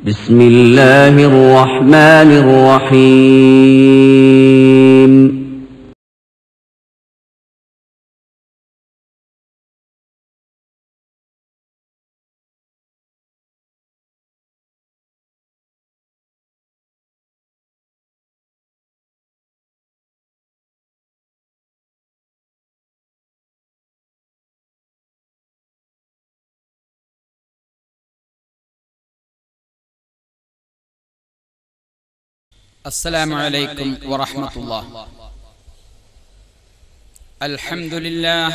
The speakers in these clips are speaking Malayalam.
بسم الله الرحمن الرحيم السلام عليكم ورحمة الله الحمد لله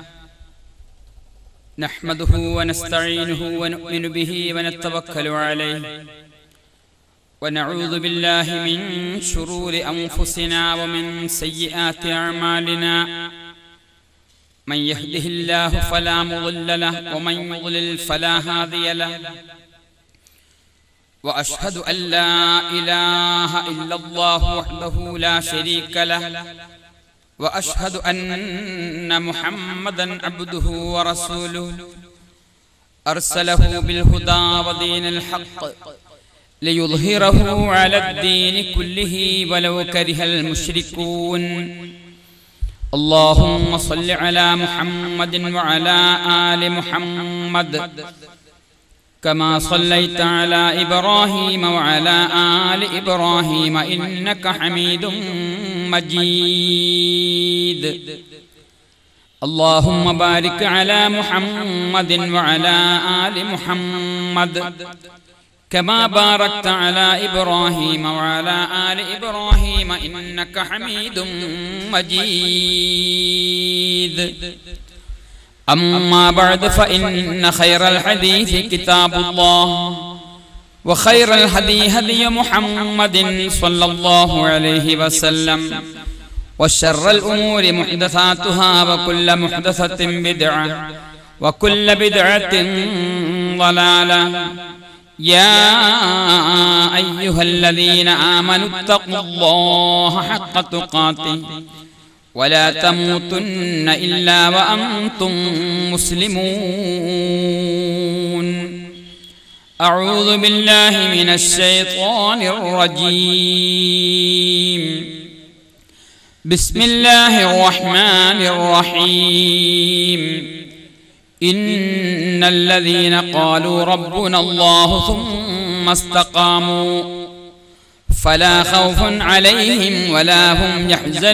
نحمده ونستعينه ونؤمن به ونتوكل عليه ونعوذ بالله من شرور أنفسنا ومن سيئات أعمالنا من يهده الله فلا مضل له ومن يضلل فلا هادي له واشهد ان لا اله الا الله وحده لا شريك له واشهد ان محمدا عبده ورسوله ارسله بالهدى ودين الحق ليظهره على الدين كله ولو كره المشركون اللهم صل على محمد وعلى ال محمد كما صليت على إبراهيم وعلى آل إبراهيم إنك حميد مجيد اللهم بارك على محمد وعلى آل محمد كما باركت على إبراهيم وعلى آل إبراهيم إنك حميد مجيد أما بعد فإن خير الحديث كتاب الله وخير الهدي هدي محمد صلى الله عليه وسلم وشر الأمور محدثاتها وكل محدثة بدعة وكل بدعة ضلالة يا أيها الذين آمنوا اتقوا الله حق تقاته ولا تموتن إلا وأنتم مسلمون أعوذ بالله من الشيطان الرجيم بسم الله الرحمن الرحيم إن الذين قالوا ربنا الله ثم استقاموا فلا خوف عليهم ولا هم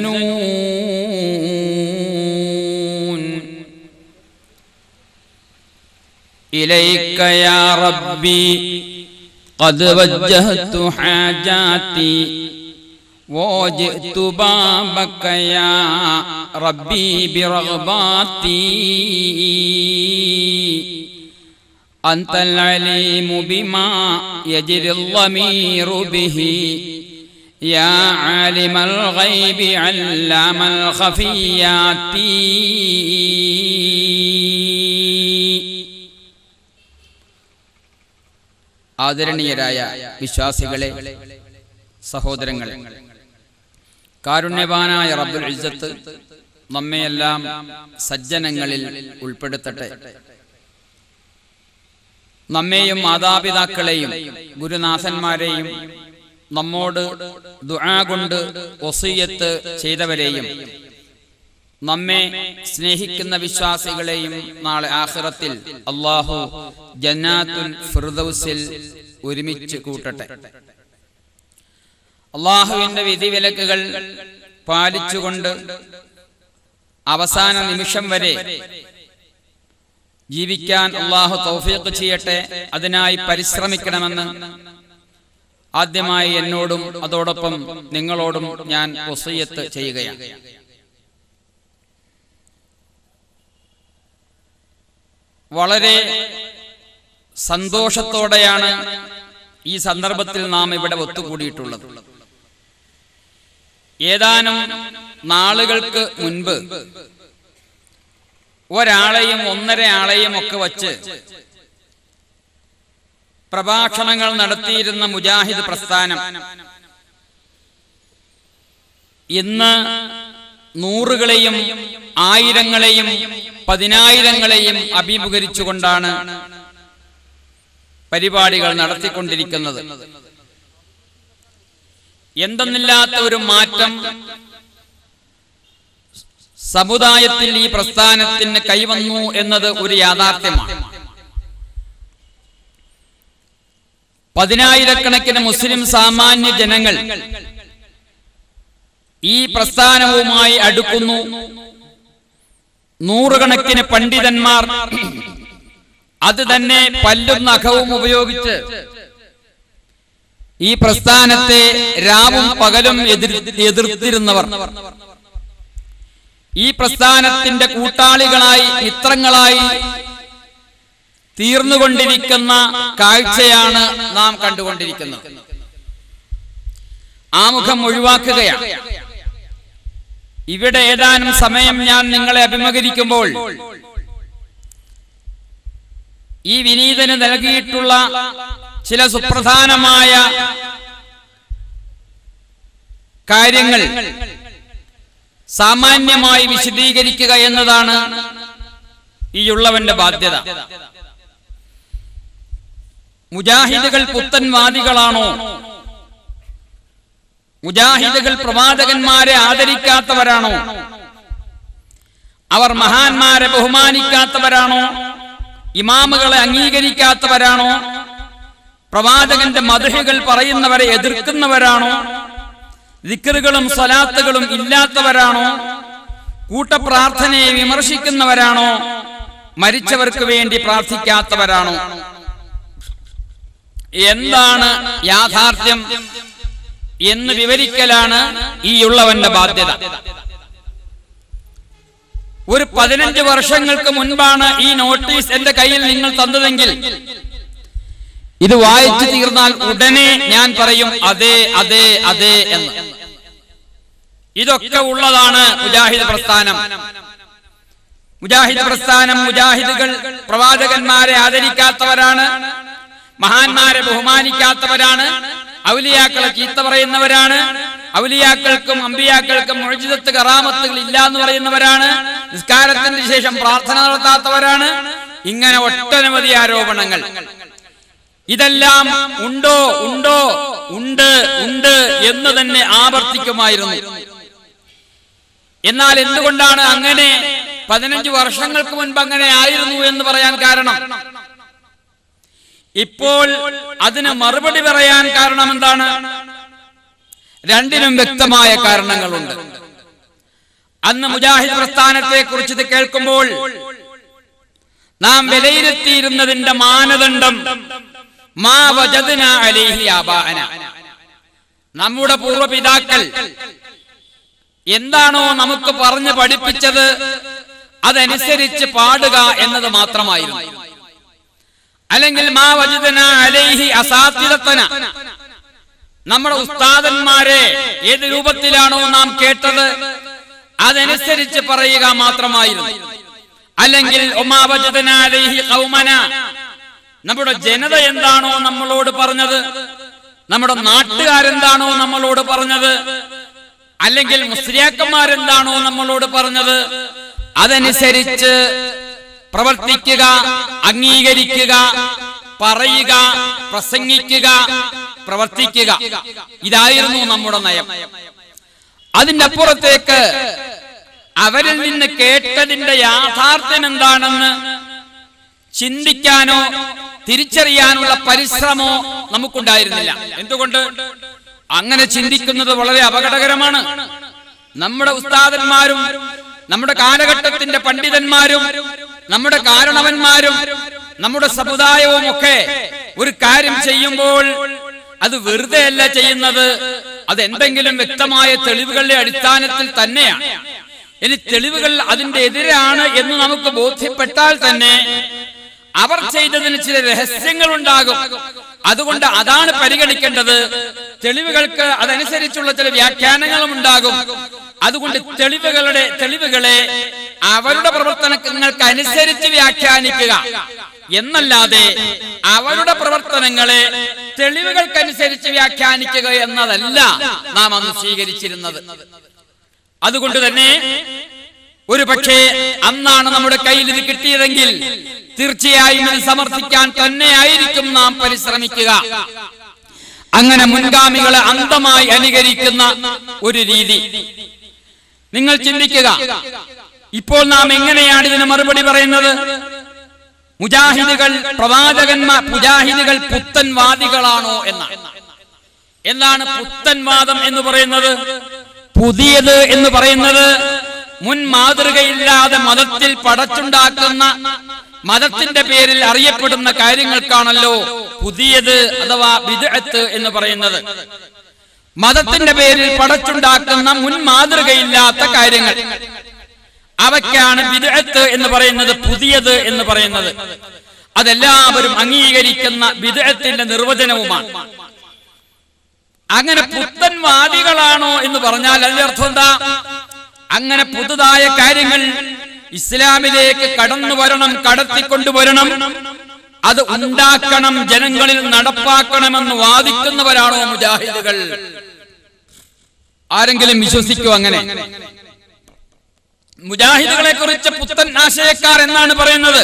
يحزنون إليك يا ربي قد وجهت حاجاتي وجئت بابك يا ربي برغباتي أنت العليم بما يجري الضمير به يا عالم الغيب علام الخفيات ആദരണീയരായ വിശ്വാസികളെ സഹോദരങ്ങളെ കാരുണ്യവാനായ റബ്ബുൽ ഇസ്സത്ത് നമ്മയെല്ലാം സജ്ജനങ്ങളിൽ ഉൾപ്പെടുത്തട്ടെ നമ്മെയും മാതാപിതാക്കളെയും ഗുരുനാഥന്മാരെയും നമ്മോട് ദുആ കൊണ്ട് ഒസീയത്ത് ചെയ്തവരെയും നമ്മെ സ്നേഹിക്കുന്ന വിശ്വാസികളെയും നാളെ ആഖിറത്തിൽ അള്ളാഹു ജന്നാത്തുൽ ഫിർദൗസിൽ ഒരുമിച്ച് കൂട്ടട്ടെ അള്ളാഹുവിന്റെ വിധിവിലക്കുകൾ പാലിച്ചുകൊണ്ട് അവസാന നിമിഷം വരെ ജീവിക്കാൻ അള്ളാഹു തൗഫീഖ് ചെയ്യട്ടെ അതിനായി പരിശ്രമിക്കണമെന്ന് ആദ്യമായി എന്നോടും അതോടൊപ്പം നിങ്ങളോടും ഞാൻ ഒസയ്യത്ത് ചെയ്യുകയാണ് വളരെ സന്തോഷത്തോടെയാണ് ഈ സന്ദർഭത്തിൽ നാം ഇവിടെ ഒത്തുകൂടിയിട്ടുള്ളത് ഏതാനും നാളുകൾക്ക് മുൻപ് ഒരാളെയും ഒന്നര ആളെയും ഒക്കെ വച്ച് പ്രഭാഷണങ്ങൾ നടത്തിയിരുന്ന മുജാഹിദ് പ്രസ്ഥാനം ഇന്ന് നൂറുകളെയും ആയിരങ്ങളെയും പതിനായിരങ്ങളെയും അഭിമുഖീകരിച്ചുകൊണ്ടാണ് പരിപാടികൾ നടത്തിക്കൊണ്ടിരിക്കുന്നത് എന്തെന്നില്ലാത്ത ഒരു മാറ്റം സമുദായത്തിൽ ഈ പ്രസ്ഥാനത്തിന് കൈവന്നു എന്നത് ഒരു യാഥാർത്ഥ്യമാണ് പതിനായിരക്കണക്കിന് മുസ്ലിം സാമാന്യ ജനങ്ങൾ ഈ പ്രസ്ഥാനവുമായി അടുക്കുന്നു നൂറുകണക്കിന് പണ്ഡിതന്മാർ അത് തന്നെ പല്ലും നഖവും ഉപയോഗിച്ച് ഈ പ്രസ്ഥാനത്തെ രാവും പകലും എതിർ എതിർത്തിരുന്നവർ ഈ പ്രസ്ഥാനത്തിന്റെ കൂട്ടാളികളായി മിത്രങ്ങളായി തീർന്നുകൊണ്ടിരിക്കുന്ന കാഴ്ചയാണ് നാം കണ്ടുകൊണ്ടിരിക്കുന്നത് ആമുഖം ഒഴിവാക്കുകയാണ് ഇവിടെ ഏതാനും സമയം ഞാൻ നിങ്ങളെ അഭിമുഖീകരിക്കുമ്പോൾ ഈ വിനീതന് നൽകിയിട്ടുള്ള ചില സുപ്രധാനമായ കാര്യങ്ങൾ സാമാന്യമായി വിശദീകരിക്കുക എന്നതാണ് ഈ ഉള്ളവന്റെ ബാധ്യത മുജാഹിദുകൾ പുത്തൻവാദികളാണോ മുജാഹിദുകൾ പ്രവാചകന്മാരെ ആദരിക്കാത്തവരാണോ അവർ മഹാന്മാരെ ബഹുമാനിക്കാത്തവരാണോ ഇമാമുകളെ അംഗീകരിക്കാത്തവരാണോ പ്രവാചകന്റെ മധുഹകൾ പറയുന്നവരെ എതിർക്കുന്നവരാണോ ദിക്കറുകളും സ്വലാത്തുകളും ഇല്ലാത്തവരാണോ കൂട്ടപ്രാർത്ഥനയെ വിമർശിക്കുന്നവരാണോ മരിച്ചവർക്ക് വേണ്ടി പ്രാർത്ഥിക്കാത്തവരാണോ എന്താണ് യാഥാർത്ഥ്യം എന്ന് വിവരിക്കലാണ് ഈ ഉള്ളവന്റെ ബാധ്യത ഒരു പതിനഞ്ച് വർഷങ്ങൾക്ക് മുൻപാണ് ഈ നോട്ടീസ് എന്റെ കയ്യിൽ നിങ്ങൾ തന്നതെങ്കിൽ ഇത് വായിച്ചു തീർന്നാൽ ഉടനെ ഞാൻ പറയും അതെ അതെ അതെ എന്ന് ഇതൊക്കെ ഉള്ളതാണ് മുജാഹിദ് പ്രസ്ഥാനം മുജാഹിദ് പ്രസ്ഥാനം മുജാഹിദുകൾ പ്രവാചകന്മാരെ ആദരിക്കാത്തവരാണ് മഹാന്മാരെ ബഹുമാനിക്കാത്തവരാണ് ഔലിയാക്കളെ ചീത്ത പറയുന്നവരാണ് ഔലിയാക്കൾക്കും അമ്പിയാക്കൾക്കും മുഴജിതത്ത് കറാമത്തുകൾ ഇല്ല എന്ന് പറയുന്നവരാണ് നിസ്കാരത്തിന് ശേഷം പ്രാർത്ഥന നടത്താത്തവരാണ് ഇങ്ങനെ ഒട്ടനവധി ആരോപണങ്ങൾ ഇതെല്ലാം ഉണ്ടോ ഉണ്ടോ ഉണ്ട് ഉണ്ട് എന്ന് തന്നെ ആവർത്തിക്കുമായിരുന്നു എന്നാൽ എന്തുകൊണ്ടാണ് അങ്ങനെ പതിനഞ്ച് വർഷങ്ങൾക്ക് മുൻപ് അങ്ങനെ ആയിരുന്നു എന്ന് പറയാൻ കാരണം ഇപ്പോൾ അതിന് മറുപടി പറയാൻ കാരണം എന്താണ് രണ്ടിനും വ്യക്തമായ കാരണങ്ങളുണ്ട് അന്ന് മുജാഹിദ് പ്രസ്ഥാനത്തെ കുറിച്ച് ഇത് കേൾക്കുമ്പോൾ നാം വിലയിരുത്തിയിരുന്നതിന്റെ മാനദണ്ഡം മാ വജദ്ന അലൈഹി ആബാഅന നമ്മുടെ പൂർവ്വപിതാക്കൾ എന്താണോ നമുക്ക് പറഞ്ഞു പഠിപ്പിച്ചത് അതനുസരിച്ച് പാടുക എന്നത് മാത്രമായിരുന്നു അല്ലെങ്കിൽ മാ വജുദന അലൈഹി അസാത്തിരത്തന നമ്മുടെ ഉസ്താദന്മാരെ ഏത് രൂപത്തിലാണോ നാം കേട്ടത് അതനുസരിച്ച് പറയുക മാത്രമായിരുന്നു അല്ലെങ്കിൽ ഒമാ വജുദന അലൈഹി ഖൗമന നമ്മുടെ ജനത എന്താണോ നമ്മളോട് പറഞ്ഞത് നമ്മുടെ നാട്ടുകാരെന്താണോ നമ്മളോട് പറഞ്ഞത് അല്ലെങ്കിൽ മുസ്ലിയാക്കന്മാരെന്താണോ നമ്മളോട് പറഞ്ഞത് അതനുസരിച്ച് പ്രവർത്തിക്കുക അംഗീകരിക്കുക പറയുക പ്രസംഗിക്കുക പ്രവർത്തിക്കുക ഇതായിരുന്നു നമ്മുടെ നയം അതിന്റെ അപ്പുറത്തേക്ക് അവരിൽ നിന്ന് കേട്ടതിന്റെ യാഥാർത്ഥ്യം എന്താണെന്ന് ചിന്തിക്കാനോ തിരിച്ചറിയാനുള്ള പരിശ്രമോ നമുക്കുണ്ടായിരുന്നില്ല എന്തുകൊണ്ട് അങ്ങനെ ചിന്തിക്കുന്നത് വളരെ അപകടകരമാണ് നമ്മുടെ ഉസ്താദന്മാരും നമ്മുടെ കാലഘട്ടത്തിന്റെ പണ്ഡിതന്മാരും നമ്മുടെ കാരണവന്മാരും നമ്മുടെ സമുദായവും ഒക്കെ ഒരു കാര്യം ചെയ്യുമ്പോൾ അത് വെറുതെ അല്ല ചെയ്യുന്നത് അത് എന്തെങ്കിലും വ്യക്തമായ തെളിവുകളുടെ അടിസ്ഥാനത്തിൽ തന്നെയാണ് ഇനി തെളിവുകൾ അതിന്റെ എതിരാണ് എന്ന് നമുക്ക് ബോധ്യപ്പെട്ടാൽ തന്നെ അവർ ചെയ്തതിന് ചില രഹസ്യങ്ങൾ ഉണ്ടാകും അതുകൊണ്ട് അതാണ് പരിഗണിക്കേണ്ടത് തെളിവുകൾക്ക് അതനുസരിച്ചുള്ള ചില വ്യാഖ്യാനങ്ങളും ഉണ്ടാകും അതുകൊണ്ട് തെളിവുകളുടെ തെളിവുകളെ അവരുടെ പ്രവർത്തനങ്ങൾക്ക് അനുസരിച്ച് വ്യാഖ്യാനിക്കുക എന്നല്ലാതെ അവരുടെ പ്രവർത്തനങ്ങളെ തെളിവുകൾക്കനുസരിച്ച് വ്യാഖ്യാനിക്കുക എന്നതല്ല നാം അന്ന് സ്വീകരിച്ചിരുന്നത് അതുകൊണ്ട് തന്നെ ഒരു പക്ഷേ അന്നാണ് നമ്മുടെ കയ്യിൽ ഇത് കിട്ടിയതെങ്കിൽ തീർച്ചയായും ഇത് സമർത്ഥിക്കാൻ തന്നെയായിരിക്കും നാം പരിശ്രമിക്കുക അങ്ങനെ മുൻഗാമികളെ അന്ധമായി അനുകരിക്കുന്ന ഒരു രീതി നിങ്ങൾ ചിന്തിക്കുക ഇപ്പോൾ നാം എങ്ങനെയാണ് ഇതിന് മറുപടി പറയുന്നത് മുജാഹിദുകൾ പ്രവാചകന്മാർ മുജാഹിദുകൾ പുത്തൻവാദികളാണോ എന്നാണ് എന്താണ് പുത്തൻവാദം എന്ന് പറയുന്നത് പുതിയത് എന്ന് പറയുന്നത് മുൻ മാതൃകയില്ലാതെ മതത്തിൽ പടച്ചുണ്ടാക്കുന്ന മതത്തിന്റെ പേരിൽ അറിയപ്പെടുന്ന കാര്യങ്ങൾക്കാണല്ലോ പുതിയത് അഥവാ വിദഗ്ധത്ത് എന്ന് പറയുന്നത് മതത്തിന്റെ പേരിൽ പടച്ചുണ്ടാക്കുന്ന മുൻ മാതൃകയില്ലാത്ത കാര്യങ്ങൾ അവയ്ക്കാണ് വിദഗ്ധത്ത് എന്ന് പറയുന്നത് പുതിയത് എന്ന് പറയുന്നത് അതെല്ലാവരും അംഗീകരിക്കുന്ന വിദഗ്ധത്തിന്റെ നിർവചനവുമാണ് അങ്ങനെ പുത്തൻവാദികളാണോ എന്ന് പറഞ്ഞാൽ അതിന്റെ അർത്ഥം എന്താ അങ്ങനെ പുതുതായ കാര്യങ്ങൾ ഇസ്ലാമിലേക്ക് കടന്നു വരണം കടത്തിക്കൊണ്ടുവരണം അത് ഉണ്ടാക്കണം ജനങ്ങളിൽ നടപ്പാക്കണമെന്ന് വാദിക്കുന്നവരാണോ മുജാഹിദുകൾ ആരെങ്കിലും വിശ്വസിക്കൂ അങ്ങനെ മുജാഹിദുകളെ കുറിച്ച് പുത്തൻ ആശയക്കാർ എന്നാണ് പറയുന്നത്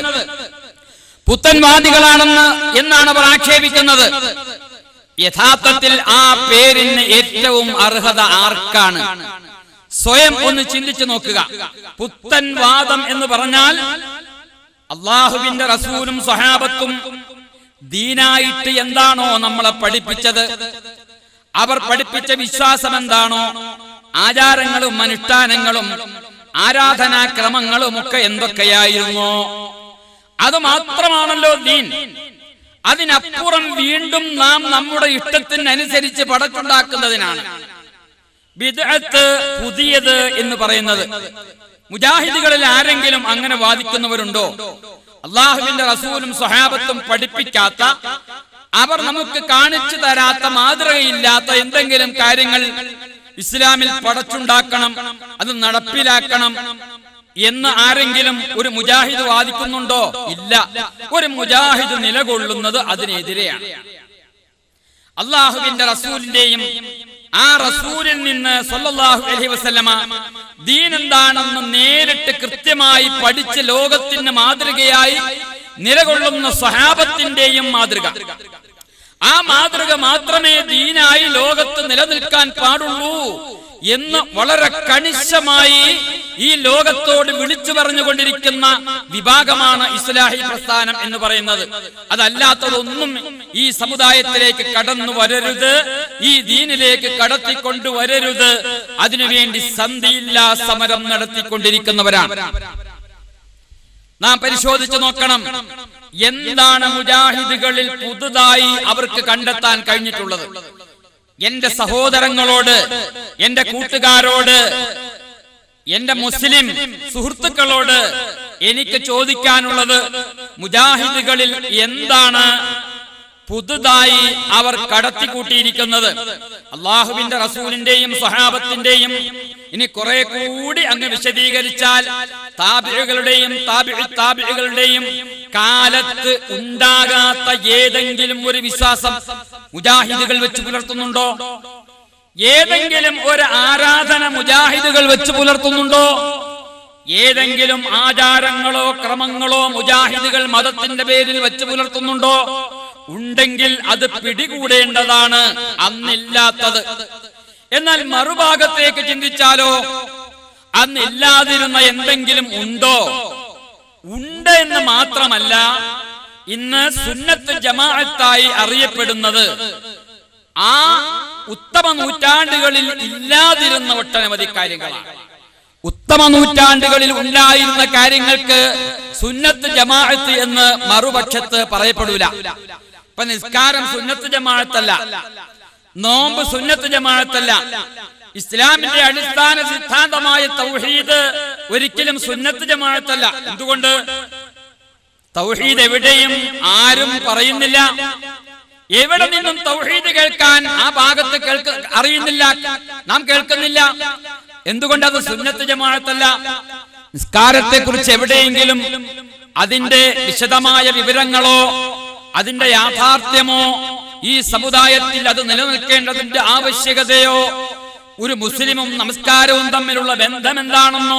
പുത്തൻവാദികളാണെന്ന് എന്നാണ് അവർ ആക്ഷേപിക്കുന്നത് യഥാർത്ഥത്തിൽ ആ പേരിന് ഏറ്റവും അർഹത ആർക്കാണ് സ്വയം ഒന്ന് ചിന്തിച്ചു നോക്കുക പുത്തൻ വാദം എന്ന് പറഞ്ഞാൽ അള്ളാഹുവിന്റെ റസൂലും സ്വഹാബത്തും ദീനായിട്ട് എന്താണോ നമ്മളെ പഠിപ്പിച്ചത് അവർ പഠിപ്പിച്ച വിശ്വാസം എന്താണോ ആചാരങ്ങളും അനുഷ്ഠാനങ്ങളും ആരാധനാക്രമങ്ങളും ഒക്കെ എന്തൊക്കെയായിരുന്നോ അത് മാത്രമാണല്ലോ ദീൻ അതിനപ്പുറം വീണ്ടും നാം നമ്മുടെ ഇഷ്ടത്തിനനുസരിച്ച് പടച്ചുണ്ടാക്കുന്നതിനാണ് ബിദ്അത്ത് പുതിയത് എന്ന് പറയുന്നത് മുജാഹിദുകളിൽ ആരെങ്കിലും അങ്ങനെ വാദിക്കുന്നവരുണ്ടോ അള്ളാഹുവിന്റെ റസൂലും സ്വഹാബത്തും പഠിപ്പിക്കാത്ത അവർ നമുക്ക് കാണിച്ചു തരാത്ത മാതൃകയില്ലാത്ത എന്തെങ്കിലും കാര്യങ്ങൾ ഇസ്ലാമിൽ പടച്ചുണ്ടാക്കണം അത് നടപ്പിലാക്കണം എന്ന് ആരെങ്കിലും ഒരു മുജാഹിദ് വാദിക്കുന്നുണ്ടോ ഇല്ല ഒരു മുജാഹിദ് നിലകൊള്ളുന്നത് അതിനെതിരെയാണ് അള്ളാഹുവിന്റെ റസൂലിന്റെയും ആ റസൂലിൽ നിന്ന് സല്ലല്ലാഹു അലൈഹി വസല്ലമ ദീൻ എന്താണെന്ന് നേരിട്ട് കൃത്യമായി പഠിച്ച് ലോകത്തിന് മാതൃകയായി നിലകൊള്ളുന്ന സ്വഹാബത്തിന്റെയും മാതൃക ആ മാതൃക മാത്രമേ ദീനായി ലോകത്ത് നിലനിൽക്കാൻ പാടുള്ളൂ എന്ന് വളരെ കണിശമായി ഈ ലോകത്തോട് വിളിച്ചു പറഞ്ഞുകൊണ്ടിരിക്കുന്ന വിഭാഗമാണ് ഇസ്ലാഹി പ്രസ്ഥാനം എന്ന് പറയുന്നത് അതല്ലാത്തതൊന്നും ഈ സമുദായത്തിലേക്ക് കടന്നു വരരുത് ഈ ദീനിലേക്ക് കടത്തിക്കൊണ്ടുവരരുത് അതിനുവേണ്ടി സന്ധിയില്ലാ സമരം നടത്തിക്കൊണ്ടിരിക്കുന്നവരാണ് നാം പരിശോധിച്ചു നോക്കണം എന്താണ് മുജാഹിദുകളിൽ പുതുതായി അവർക്ക് കണ്ടെത്താൻ കഴിഞ്ഞിട്ടുള്ളത് എന്റെ സഹോദരങ്ങളോട് എന്റെ കൂട്ടുകാരോട് എന്റെ മുസ്ലിം സുഹൃത്തുക്കളോട് എനിക്ക് ചോദിക്കാനുള്ളത് മുജാഹിദുകളിൽ എന്താണ് പുതുതായി അവർ കടത്തിക്കൂട്ടിയിരിക്കുന്നത് അള്ളാഹുവിന്റെ റസൂലിന്റെയും സഹാബത്തിന്റെയും ഇനി കുറെ കൂടി അങ്ങ് വിശദീകരിച്ചാൽ താബികളുടെയും താബിഴ് താബികളുടെയും കാലത്ത് ഉണ്ടാകാത്ത ഏതെങ്കിലും ഒരു വിശ്വാസം മുജാഹിദുകൾ വെച്ച് പുലർത്തുന്നുണ്ടോ ഏതെങ്കിലും ഒരു ആരാധന മുജാഹിദുകൾ വെച്ച് പുലർത്തുന്നുണ്ടോ ഏതെങ്കിലും ആചാരങ്ങളോ ക്രമങ്ങളോ മുജാഹിദുകൾ മതത്തിന്റെ പേരിൽ വെച്ച് പുലർത്തുന്നുണ്ടോ ഉണ്ടെങ്കിൽ അത് പിടികൂടേണ്ടതാണ് അന്നില്ലാത്തത് എന്നാൽ മറുഭാഗത്തേക്ക് ചിന്തിച്ചാലോ അന്നില്ലാതിരുന്ന എന്തെങ്കിലും ഉണ്ടോ ഉണ്ട് എന്ന് മാത്രമല്ല ഇന്ന് സുന്നത്ത് ജമാഅത്തായി അറിയപ്പെടുന്നത് ആ ഉത്തമ നൂറ്റാണ്ടുകളിൽ ഇല്ലാതിരുന്ന ഒട്ടനവധി കാര്യങ്ങളാണ് ഉത്തമ നൂറ്റാണ്ടുകളിൽ ഉണ്ടായിരുന്ന കാര്യങ്ങൾക്ക് സുന്നത്ത് ജമാഅത്ത് എന്ന് മറുപക്ഷത്ത് പറയപ്പെടൂല ഇപ്പൊ നിസ്കാരം സുന്നത്ത് ജമാഅത്തല്ല നോമ്പ് സുന്നത്ത് ജമാഅത്തല്ല ഇസ്ലാമിന്റെ അടിസ്ഥാന സിദ്ധാന്തമായ തൗഹീദ് ഒരിക്കലും സുന്നത്ത് ജമാഅത്തല്ല എന്തുകൊണ്ട് തൗഹീദ് എവിടെയും ആരും പറയുന്നില്ല എവിടെ നിന്നും തൗഹീദ് കേൾക്കാൻ ആ ഭാഗത്ത് കേൾക്ക അറിയുന്നില്ല നാം കേൾക്കുന്നില്ല എന്തുകൊണ്ട് അത് സുന്നത്ത് ജമാഅത്തല്ല നിസ്കാരത്തെ കുറിച്ച് എവിടെയെങ്കിലും അതിന്റെ വിശദമായ വിവരങ്ങളോ അതിന്റെ യാഥാർത്ഥ്യമോ ഈ സമുദായത്തിൽ അത് നിലനിൽക്കേണ്ടതിന്റെ ആവശ്യകതയോ ഒരു മുസ്ലിമും നമസ്കാരവും തമ്മിലുള്ള ബന്ധം എന്താണെന്നോ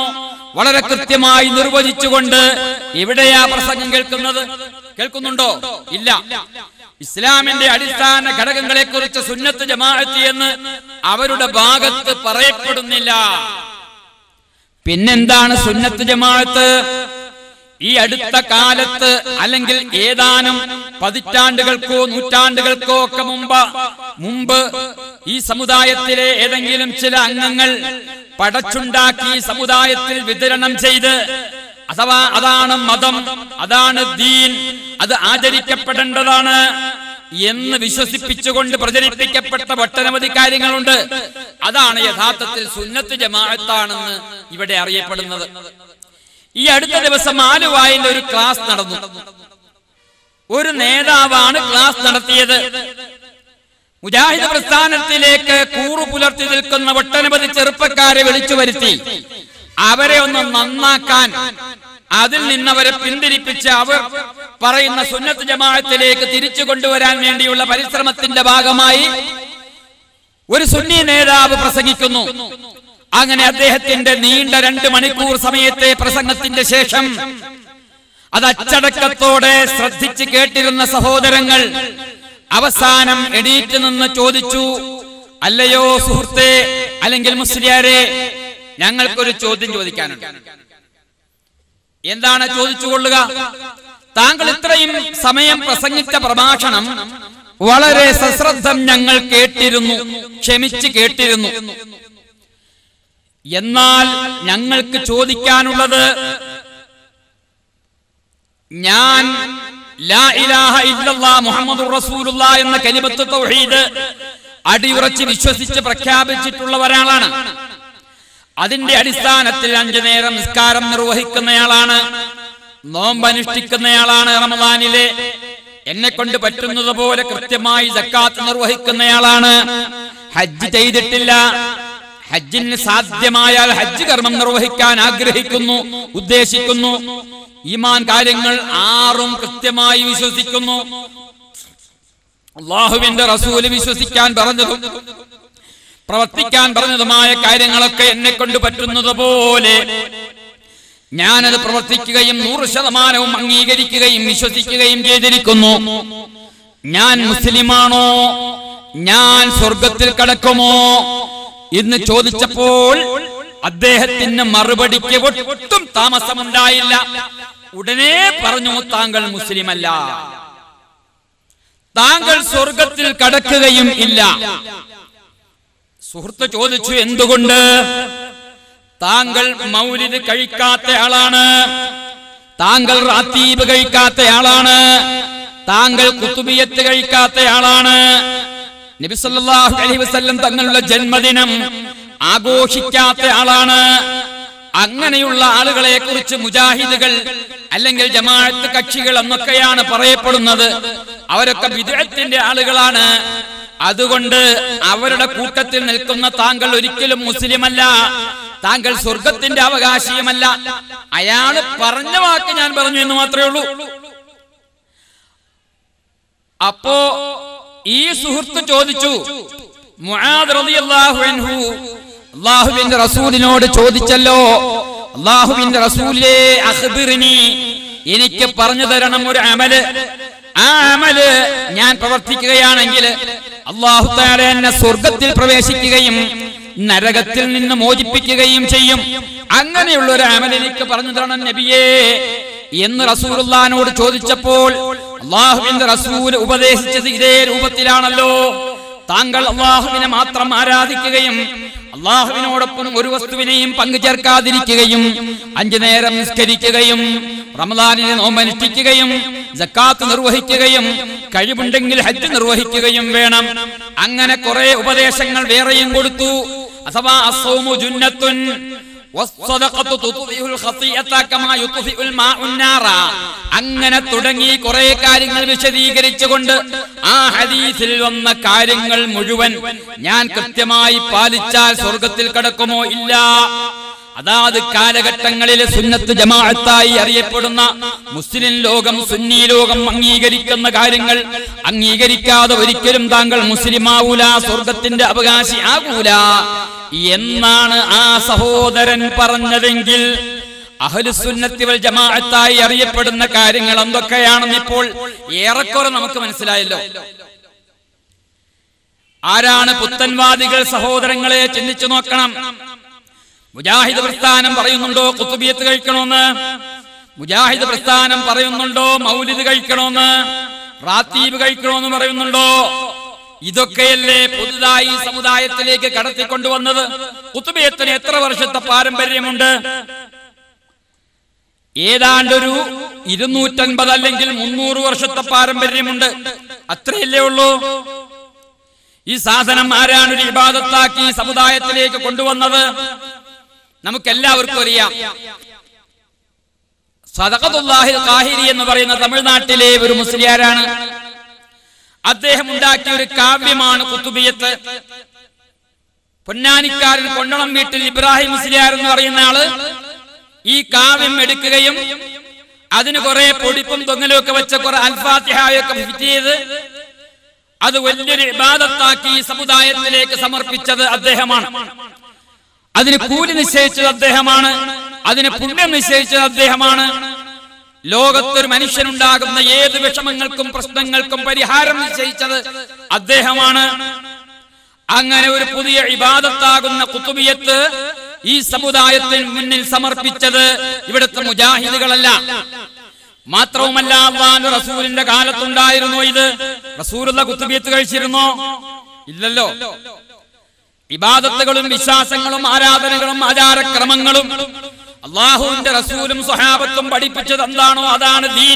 വളരെ കൃത്യമായി നിർവചിച്ചുകൊണ്ട് എവിടെയാ പ്രസംഗം കേൾക്കുന്നത് കേൾക്കുന്നുണ്ടോ ഇല്ല ഇസ്ലാമിന്റെ അടിസ്ഥാന ഘടകങ്ങളെ കുറിച്ച് സുന്നത്ത് ജമാഅത്ത് എന്ന് അവരുടെ ഭാഗത്ത് പറയപ്പെടുന്നില്ല പിന്നെന്താണ് സുന്നത്ത് ജമാഅത്ത് ഈ അടുത്ത കാലത്ത് അല്ലെങ്കിൽ ഏതാനും പതിറ്റാണ്ടുകൾക്കോ നൂറ്റാണ്ടുകൾക്കോ ഒക്കെ മുമ്പ് മുമ്പ് ഈ സമുദായത്തിലെ ഏതെങ്കിലും ചില അംഗങ്ങൾ പടച്ചുണ്ടാക്കി സമുദായത്തിൽ വിതരണം ചെയ്ത് അഥവാ അതാണ് മതം അതാണ് ദീൻ അത് ആചരിക്കപ്പെടേണ്ടതാണ് എന്ന് വിശ്വസിപ്പിച്ചുകൊണ്ട് പ്രചരിപ്പിക്കപ്പെട്ട ഒട്ടനവധി കാര്യങ്ങളുണ്ട് അതാണ് യഥാർത്ഥത്തിൽ സുന്നത്ത് ജമാഅത്താണെന്ന് ഇവിടെ അറിയപ്പെടുന്നത് ഈ അടുത്ത ദിവസം ആലുവായിൽ ഒരു ക്ലാസ് നടന്നു ഒരു നേതാവാണ് ക്ലാസ് നടത്തിയത് മുജാഹിദ് പ്രസ്ഥാനത്തിലേക്ക് കൂറു പുലർത്തി നിൽക്കുന്ന ഒട്ടനവധി ചെറുപ്പക്കാരെ വിളിച്ചു വരുത്തി അവരെ ഒന്ന് നന്നാക്കാൻ അതിൽ നിന്നവരെ പിന്തിരിപ്പിച്ച് അവർ പറയുന്ന സുന്നത്ത് ജമാഅത്തിലേക്ക് തിരിച്ചു കൊണ്ടുവരാൻ വേണ്ടിയുള്ള പരിശ്രമത്തിന്റെ ഭാഗമായി ഒരു സുന്നി നേതാവ് പ്രസംഗിക്കുന്നു അങ്ങനെ അദ്ദേഹത്തിന്റെ നീണ്ട രണ്ട് മണിക്കൂർ സമയത്തെ പ്രസംഗത്തിന്റെ ശേഷം അത് അച്ചടക്കത്തോടെ ശ്രദ്ധിച്ച് കേട്ടിരുന്ന സഹോദരങ്ങൾ അവസാനം എണീറ്റ് നിന്ന് ചോദിച്ചു അല്ലയോ സുഹൃത്തെ അല്ലെങ്കിൽ മുസ്ലിയാരെ ഞങ്ങൾക്കൊരു ചോദ്യം ചോദിക്കാനുണ്ട് എന്താണ് ചോദിച്ചുകൊള്ളുക താങ്കൾ ഇത്രയും സമയം പ്രസംഗിച്ച പ്രഭാഷണം വളരെ സശ്രദ്ധം ഞങ്ങൾ കേട്ടിരുന്നു ക്ഷമിച്ച് കേട്ടിരുന്നു എന്നാൽ ഞങ്ങൾക്ക് ചോദിക്കാനുള്ളത് ഞാൻ ലാ ഇലാഹ ഇല്ലല്ലാ മുഹമ്മദുർ റസൂലുള്ള എന്ന കലിമത്ത് തൗഹീദ് അടിയുറച്ച് വിശ്വസിച്ച് പ്രഖ്യാപിച്ചിട്ടുള്ള ഒരാളാണ് അതിന്റെ അടിസ്ഥാനത്തിൽ അഞ്ചു നേരം നിസ്കാരം നിർവഹിക്കുന്നയാളാണ് നോമ്പനുഷ്ഠിക്കുന്നയാളാണ് റമദാനിലെ എന്നെ കൊണ്ട് പറ്റുന്നത് പോലെ കൃത്യമായി ജക്കാത്ത് നിർവഹിക്കുന്നയാളാണ് ഹജ്ജ് ചെയ്തിട്ടില്ല ഹജ്ജിന് സാധ്യമായാൽ ഹജ്ജ് കർമ്മം നിർവഹിക്കാൻ ആഗ്രഹിക്കുന്നു ഉദ്ദേശിക്കുന്നു ഈമാൻ കാര്യങ്ങൾ ആറും കൃത്യമായി വിശ്വസിക്കുന്നു അള്ളാഹുവിന്റെ റസൂല് വിശ്വസിക്കാൻ പറഞ്ഞതും പ്രവർത്തിക്കാൻ പറഞ്ഞതുമായ കാര്യങ്ങളൊക്കെ എന്നെ കൊണ്ട് പറ്റുന്നത് പോലെ ഞാനത് പ്രവർത്തിക്കുകയും നൂറ് ശതമാനവും അംഗീകരിക്കുകയും വിശ്വസിക്കുകയും ചെയ്തിരിക്കുന്നു ഞാൻ മുസ്ലിമാണോ ഞാൻ സ്വർഗത്തിൽ കടക്കുമോ എന്ന് ചോദിച്ചപ്പോൾ അദ്ദേഹത്തിന് മറുപടിക്ക് ഒട്ടും താമസമുണ്ടായില്ല ഉടനെ പറഞ്ഞു താങ്കൾ മുസ്ലിമല്ല താങ്കൾ സ്വർഗത്തിൽ കടക്കുകയും ഇല്ല സുഹൃത്ത് ചോദിച്ചു എന്തുകൊണ്ട് താങ്കൾ മൗലിദ് കഴിക്കാത്ത ആളാണ് താങ്കൾ റാത്തീബ് കഴിക്കാത്ത ആളാണ് താങ്കൾ കുത്തുബിയത്ത് കഴിക്കാത്ത ആളാണ് നബി സല്ലല്ലാഹു അലൈഹി വസല്ലം തങ്ങളുടെ ജന്മദിനം ആഘോഷിക്കാത്ത ആളാണ് അങ്ങനെയുള്ള ആളുകളെ കുറിച്ച് മുജാഹിദുകൾ അല്ലെങ്കിൽ ജമാഅത്ത് കക്ഷികൾ എന്നൊക്കെയാണ് പറയപ്പെടുന്നത് അവരൊക്കെ വിദേഹത്തിന്റെ ആളുകളാണ് അതുകൊണ്ട് അവരുടെ കൂട്ടത്തിൽ നിൽക്കുന്ന താങ്കൾ ഒരിക്കലും മുസ്ലിമല്ല താങ്കൾ സ്വർഗത്തിന്റെ അവകാശിയുമല്ല അയാള് പറഞ്ഞ വാക്ക് ഞാൻ പറഞ്ഞു എന്ന് മാത്രമേ ഉള്ളൂ അപ്പോ ഈ സുഹൃത്ത് ചോദിച്ചു മുആദ് റളിയല്ലാഹു അൻഹു അള്ളാഹുവിന്റെ റസൂലിനോട് ചോദിച്ചല്ലോ അള്ളാഹുവിന്റെ റസൂലേ അഖ്ബിർനി എനിക്ക് പറഞ്ഞു തരണം ഒരു അമല് ആ അമല് ഞാൻ പ്രവർത്തിക്കുകയാണെങ്കിൽ അള്ളാഹു താല എന്നെ സ്വർഗത്തിൽ പ്രവേശിക്കുകയും നരകത്തിൽ നിന്ന് മോചിപ്പിക്കുകയും ചെയ്യും അങ്ങനെയുള്ള ഒരു അമൽ എനിക്ക് പറഞ്ഞു തരണം നബിയേ എന്ന് റസൂലുള്ളാനോട് ചോദിച്ചപ്പോൾ അള്ളാഹുവിന്റെ റസൂൽ ഉപദേശിച്ചത് ഇതേ രൂപത്തിലാണല്ലോ താങ്കൾ അള്ളാഹുവിനെ മാത്രം ആരാധിക്കുകയും അള്ളാഹുവിനോടൊപ്പം ഒരു വസ്തുവിനെയും പങ്കു ചേർക്കാതിരിക്കുകയും അഞ്ചു നേരം നിസ്കരിക്കുകയും റമദാനിനെ നോമ്പനുഷ്ഠിക്കുകയും ജക്കാത്ത് നിർവഹിക്കുകയും കഴിവുണ്ടെങ്കിൽ ഹജ്ജ് നിർവഹിക്കുകയും വേണം അങ്ങനെ കുറെ ഉപദേശങ്ങൾ വേറെയും കൊടുത്തു അഥവാ അസൗമു ജുന്നത്തുൻ വസ്സദഖത്തു തുത്ഫിഉൽ ഖത്തിയത കമാ യുത്ഫിഉൽ മാഉൻ നാറ അങ്ങനെ തുടങ്ങി കുറെ കാര്യങ്ങൾ വിശദീകരിച്ചുകൊണ്ട് ആ ഹദീസിൽ വന്ന കാര്യങ്ങൾ മുഴുവൻ ഞാൻ കൃത്യമായി പാലിച്ചാൽ സ്വർഗത്തിൽ കടക്കുമോ ഇല്ല അതാത് കാലഘട്ടങ്ങളിലെ സുന്നത്ത് ജമാഅത്തായി അറിയപ്പെടുന്ന മുസ്ലിം ലോകം സുന്നി ലോകം അംഗീകരിക്കുന്ന കാര്യങ്ങൾ അംഗീകരിക്കാതെ ഒരിക്കലും താങ്കൾ മുസ്ലിമാവൂല സ്വർഗത്തിന്റെ അവകാശി ആകൂല എന്നാണ് ആ സഹോദരൻ പറഞ്ഞതെങ്കിൽ അഹലുസുന്നത്തി വൽ ജമാഅത്തായി അറിയപ്പെടുന്ന കാര്യങ്ങൾ എന്തൊക്കെയാണെന്ന് ഇപ്പോൾ ഏറെക്കുറെ നമുക്ക് മനസ്സിലായല്ലോ ആരാണ് പുത്തൻവാദികൾ സഹോദരങ്ങളെ ചിന്തിച്ചു നോക്കണം മുജാഹിദ് പ്രസ്ഥാനം പറയുന്നുണ്ടോ കുത്തുബിയത്ത് കഴിക്കണമെന്ന് മുജാഹിദ് പ്രസ്ഥാനം പറയുന്നുണ്ടോ മൗലിദ് കഴിക്കണമെന്ന് റാത്തീബ് കഴിക്കണമെന്ന് പറയുന്നുണ്ടോ ഇതൊക്കെയല്ലേ പുതുതായി ഈ സമുദായത്തിലേക്ക് കടത്തിക്കൊണ്ടുവന്നത് കുത്തുബിയത്തിന് എത്ര വർഷത്തെ പാരമ്പര്യമുണ്ട് ഏതാണ്ടൊരു ഇരുന്നൂറ്റൻപത് അല്ലെങ്കിൽ മുന്നൂറ് വർഷത്തെ പാരമ്പര്യമുണ്ട് അത്രയല്ലേ ഉള്ളൂ ഈ സാധനം ആരാണ് ഒരു ഇബാദത്താക്കി ഈ സമുദായത്തിലേക്ക് കൊണ്ടുവന്നത് നമുക്കെല്ലാവർക്കും അറിയാം സദഖത്തുല്ലാഹിൽ കാഹിരി എന്ന് പറയുന്ന തമിഴ്നാട്ടിലെ ഒരു മുസ്ലിയാരാണ് അദ്ദേഹം ഉണ്ടാക്കിയ ഒരു കാവ്യമാണ് കുത്തുബിയത്ത് പൊന്നാനിക്കാരൻ കൊണ്ടണം വീട്ടിൽ ഇബ്രാഹിം മുസ്ലിയാർ എന്ന് പറയുന്ന ആള് ഈ കാവ്യം എടുക്കുകയും അതിന് കുറെ പൊടിപ്പും തൊങ്ങലും ഒക്കെ വെച്ച കുറെ അൽഫാത്തിഹായൊക്കെ ഫിറ്റ് ചെയ്ത് അത് വലിയൊരു ഇബാദത്താക്കി ഈ സമുദായത്തിലേക്ക് സമർപ്പിച്ചത് അദ്ദേഹമാണ് അതിന് കൂലി നിശ്ചയിച്ചത് അദ്ദേഹമാണ് അതിന് പുണ്യം നിശ്ചയിച്ചത് അദ്ദേഹമാണ് ലോകത്തൊരു മനുഷ്യനുണ്ടാകുന്ന ഏത് വിഷമങ്ങൾക്കും പ്രശ്നങ്ങൾക്കും പരിഹാരം നിശ്ചയിച്ചത് അദ്ദേഹമാണ് അങ്ങനെ ഒരു പുതിയ ഇബാദത്താകുന്ന കുത്തുബിയത്ത് ഈ സമുദായത്തിന് മുന്നിൽ സമർപ്പിച്ചത് ഇവിടുത്തെ മുജാഹിദുകളല്ല മാത്രവുമല്ല അള്ളാന്റെ റസൂലിന്റെ കാലത്തുണ്ടായിരുന്നു ഇത് റസൂലുള്ള കുത്തുബിയത്ത് കഴിച്ചിരുന്നോ ഇല്ലല്ലോ ഇബാദത്തുകളും വിശ്വാസങ്ങളും ആരാധനകളും ആചാരക്രമങ്ങളും അള്ളാഹുവിന്റെ റസൂലും സ്വഹാബത്തും പഠിപ്പിച്ചത് എന്താണോ അതാണ് ദീൻ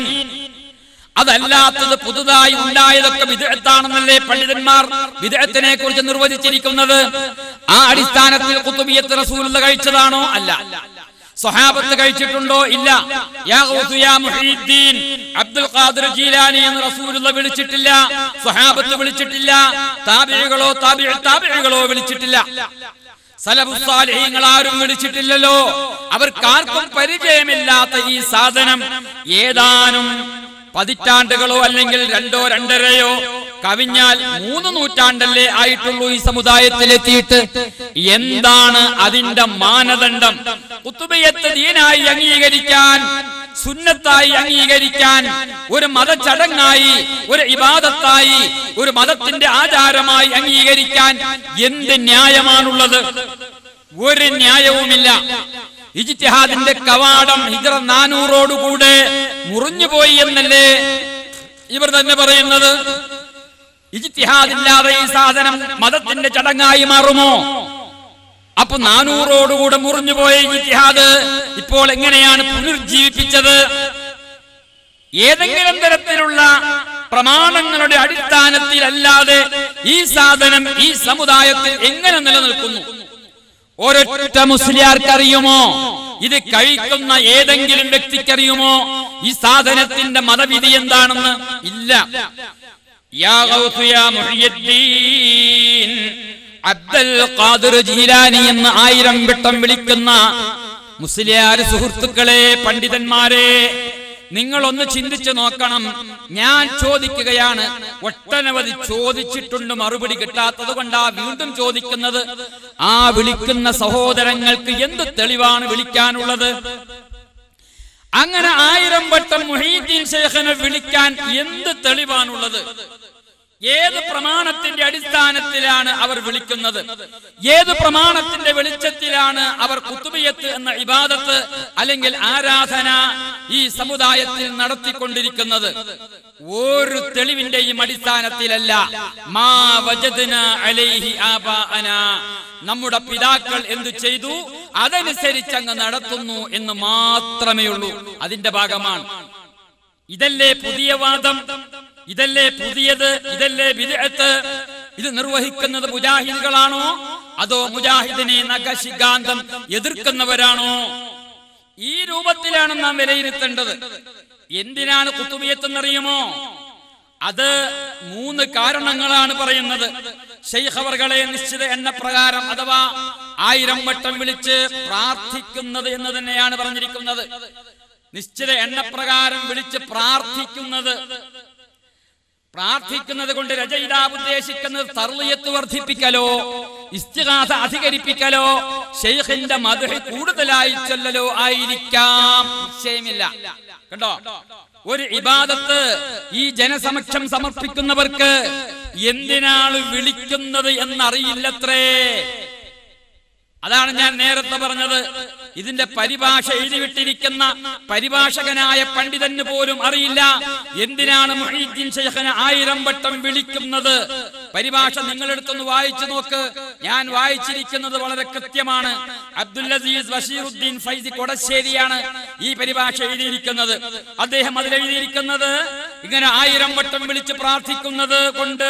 അതല്ലാത്തത് പുതുതായി ഉണ്ടായതൊക്കെ വിദഗ്ധാണെന്നല്ലേ പണ്ഡിതന്മാർ വിദഗ്ധത്തിനെ കുറിച്ച് നിർവചിച്ചിരിക്കുന്നത് ആ അടിസ്ഥാനത്തിൽ കുത്തുബിയത്ത് റസൂലുള്ള കഴിച്ചതാണോ അല്ല സ്വഹാബത്ത് കഴിച്ചിട്ടുണ്ടോ ഇല്ല യാ ഗൗസ് യാ മുഹീദ്ദീൻ അബ്ദുൽ ഖാദിർ ജീലാനി എന്ന് റസൂലുള്ള വിളിച്ചിട്ടില്ല സ്വഹാബത്ത് വിളിച്ചിട്ടില്ല താബിഴികളോ താബിഴ് താബിഴികളോ വിളിച്ചിട്ടില്ല സലഫുസ്സാലിഹീങ്ങൾ ആരും വിളിച്ചിട്ടില്ലല്ലോ അവർക്കാർക്കും പരിചയമില്ലാത്ത ഈ സാധനം ഏതാനും പതിറ്റാണ്ടുകളോ അല്ലെങ്കിൽ രണ്ടോ രണ്ടരയോ കവിഞ്ഞാൽ മൂന്ന് നൂറ്റാണ്ടല്ലേ ആയിട്ടുള്ളൂ ഈ സമുദായത്തിലെത്തിയിട്ട് എന്താണ് അതിന്റെ മാനദണ്ഡം കുത്തുബയത്ത് ദീനായി അംഗീകരിക്കാൻ സുന്നത്തായി അംഗീകരിക്കാൻ ഒരു മതചടങ്ങായി ഒരു ഇബാദത്തായി ഒരു മതത്തിന്റെ ആചാരമായി അംഗീകരിക്കാൻ എന്ത് ന്യായമാണുള്ളത് ഒരു ന്യായവുമില്ല ഇജിത്തിഹാദിന്റെ കവാടം ഹിജറ നാനൂറോടുകൂടെ മുറിഞ്ഞുപോയി എന്നല്ലേ ഇവർ തന്നെ പറയുന്നത് ഇജിത്തിഹാദില്ലാതെ ഈ സാധനം മതത്തിന്റെ ചടങ്ങായി മാറുമോ അപ്പൊ നാനൂറോടുകൂടെ മുറിഞ്ഞുപോയ ഇജിത്തിഹാദ് ഇപ്പോൾ എങ്ങനെയാണ് പുനർജീവിപ്പിച്ചത് ഏതെങ്കിലും തരത്തിലുള്ള പ്രമാണങ്ങളുടെ അടിസ്ഥാനത്തിലല്ലാതെ ഈ സാധനം ഈ സമുദായത്തിൽ എങ്ങനെ നിലനിൽക്കുന്നു ഒരൊറ്റ മുസ്ലിയാർക്ക് അറിയുമോ ഇത് കഴിക്കുന്ന ഏതെങ്കിലും വ്യക്തിക്കറിയുമോ ഈ സാധനത്തിന്റെ മതവിധി എന്താണെന്ന് ഇല്ല യാ ഗൗസ് യാ മുഹിയുദ്ദീൻ അബ്ദുൽ ഖാദിർ ജീലാനി എന്ന് ആയിരം വട്ടം വിളിക്കുന്ന മുസ്ലിയാർ സുഹൃത്തുക്കളെ പണ്ഡിതന്മാരെ നിങ്ങളൊന്ന് ചിന്തിച്ചു നോക്കണം ഞാൻ ചോദിക്കുകയാണ് ഒട്ടനവധി ചോദിച്ചിട്ടുണ്ട് മറുപടി കിട്ടാത്തത് കൊണ്ടാ വീണ്ടും ചോദിക്കുന്നത് ആ വിളിക്കുന്ന സഹോദരങ്ങൾക്ക് എന്ത് തെളിവാണ് വിളിക്കാനുള്ളത് അങ്ങനെ ആയിരം വട്ടം മുഹീദ്ദീൻ ശേഖനെ വിളിക്കാൻ എന്ത് തെളിവാണുള്ളത് ഏത് പ്രമാണത്തിന്റെ അടിസ്ഥാനത്തിലാണ് അവർ വിളിക്കുന്നത് ഏത് പ്രമാണത്തിന്റെ വെളിച്ചത്തിലാണ് അവർ കുത്തുബിയത്ത് എന്ന ഇബാദത്ത് അല്ലെങ്കിൽ ആരാധന ഈ സമുദായത്തിൽ നടത്തിക്കൊണ്ടിരിക്കുന്നത് ഒരു തെളിവിന്റെയും അടിസ്ഥാനത്തിലല്ല മാ വജദ്ന അലൈഹി ആബാഅന നമ്മുടെ പിതാക്കൾ എന്തു ചെയ്തു അതനുസരിച്ച് അങ്ങ് നടത്തുന്നു എന്ന് മാത്രമേ ഉള്ളൂ അതിന്റെ ഭാഗമാണ് ഇതല്ലേ പുതിയ വാദം ഇതല്ലേ പുതിയത് ഇതല്ലേ വിദഗ്ധത്ത് ഇത് നിർവഹിക്കുന്നത് മുജാഹിദുകളാണോ അതോ മുജാഹിദിനെ നഖശികാന്തം എതിർക്കുന്നവരാണോ ഈ രൂപത്തിലാണ് നാം വിലയിരുത്തേണ്ടത് എന്തിനാണ് കുത്തുബിയത്തെന്നറിയുമോ അത് മൂന്ന് കാരണങ്ങളാണ് പറയുന്നത് ഷെയ്ഖ് അവർകളെ നിശ്ചിത എണ്ണ പ്രകാരം അഥവാ ആയിരം വട്ടം വിളിച്ച് പ്രാർത്ഥിക്കുന്നത് എന്ന് തന്നെയാണ് പറഞ്ഞിരിക്കുന്നത് നിശ്ചിത എണ്ണപ്രകാരം വിളിച്ച് പ്രാർത്ഥിക്കുന്നത് പ്രാർത്ഥിക്കുന്നത് കൊണ്ട് രചയിതാവ് ഉദ്ദേശിക്കുന്നത് തർളിയത്ത് വർദ്ധിപ്പിക്കലോ ഇസ്തിഹാസ അധികരിപ്പിക്കലോ ഷെയ്ഖിന്റെ മധുഹ് കൂടുതലായി ചൊല്ലലോ ആയിരിക്കാം നിശ്ചയമില്ല കണ്ടോ ഒരു ഇബാദത്ത് ഈ ജനസമക്ഷം സമർപ്പിക്കുന്നവർക്ക് എന്തിനാണ് വിളിക്കുന്നത് എന്നറിയില്ലത്രേ അതാണ് ഞാൻ നേരത്തെ പറഞ്ഞത് ഇതിന്റെ പരിഭാഷ എഴുതിവിട്ടിരിക്കുന്ന പരിഭാഷകനായ പണ്ഡിതന് പോലും അറിയില്ല എന്തിനാണ് മുഹീദ്ദീൻ ശൈഖനെ ആയിരം വട്ടം വിളിക്കുന്നത് പരിഭാഷ നിങ്ങളെടുത്തൊന്ന് വായിച്ചു നോക്ക് ഞാൻ വായിച്ചിരിക്കുന്നത് വളരെ കൃത്യമാണ് അബ്ദുൽ അസീസ് ബഷീറുദ്ദീൻ ഫൈസി കൊടശ്ശേരിയാണ് ഈ പരിഭാഷ എഴുതിയിരിക്കുന്നത് അദ്ദേഹം അതിൽ എഴുതിയിരിക്കുന്നത് ഇങ്ങനെ ആയിരം വട്ടം വിളിച്ച് പ്രാർത്ഥിക്കുന്നത് കൊണ്ട്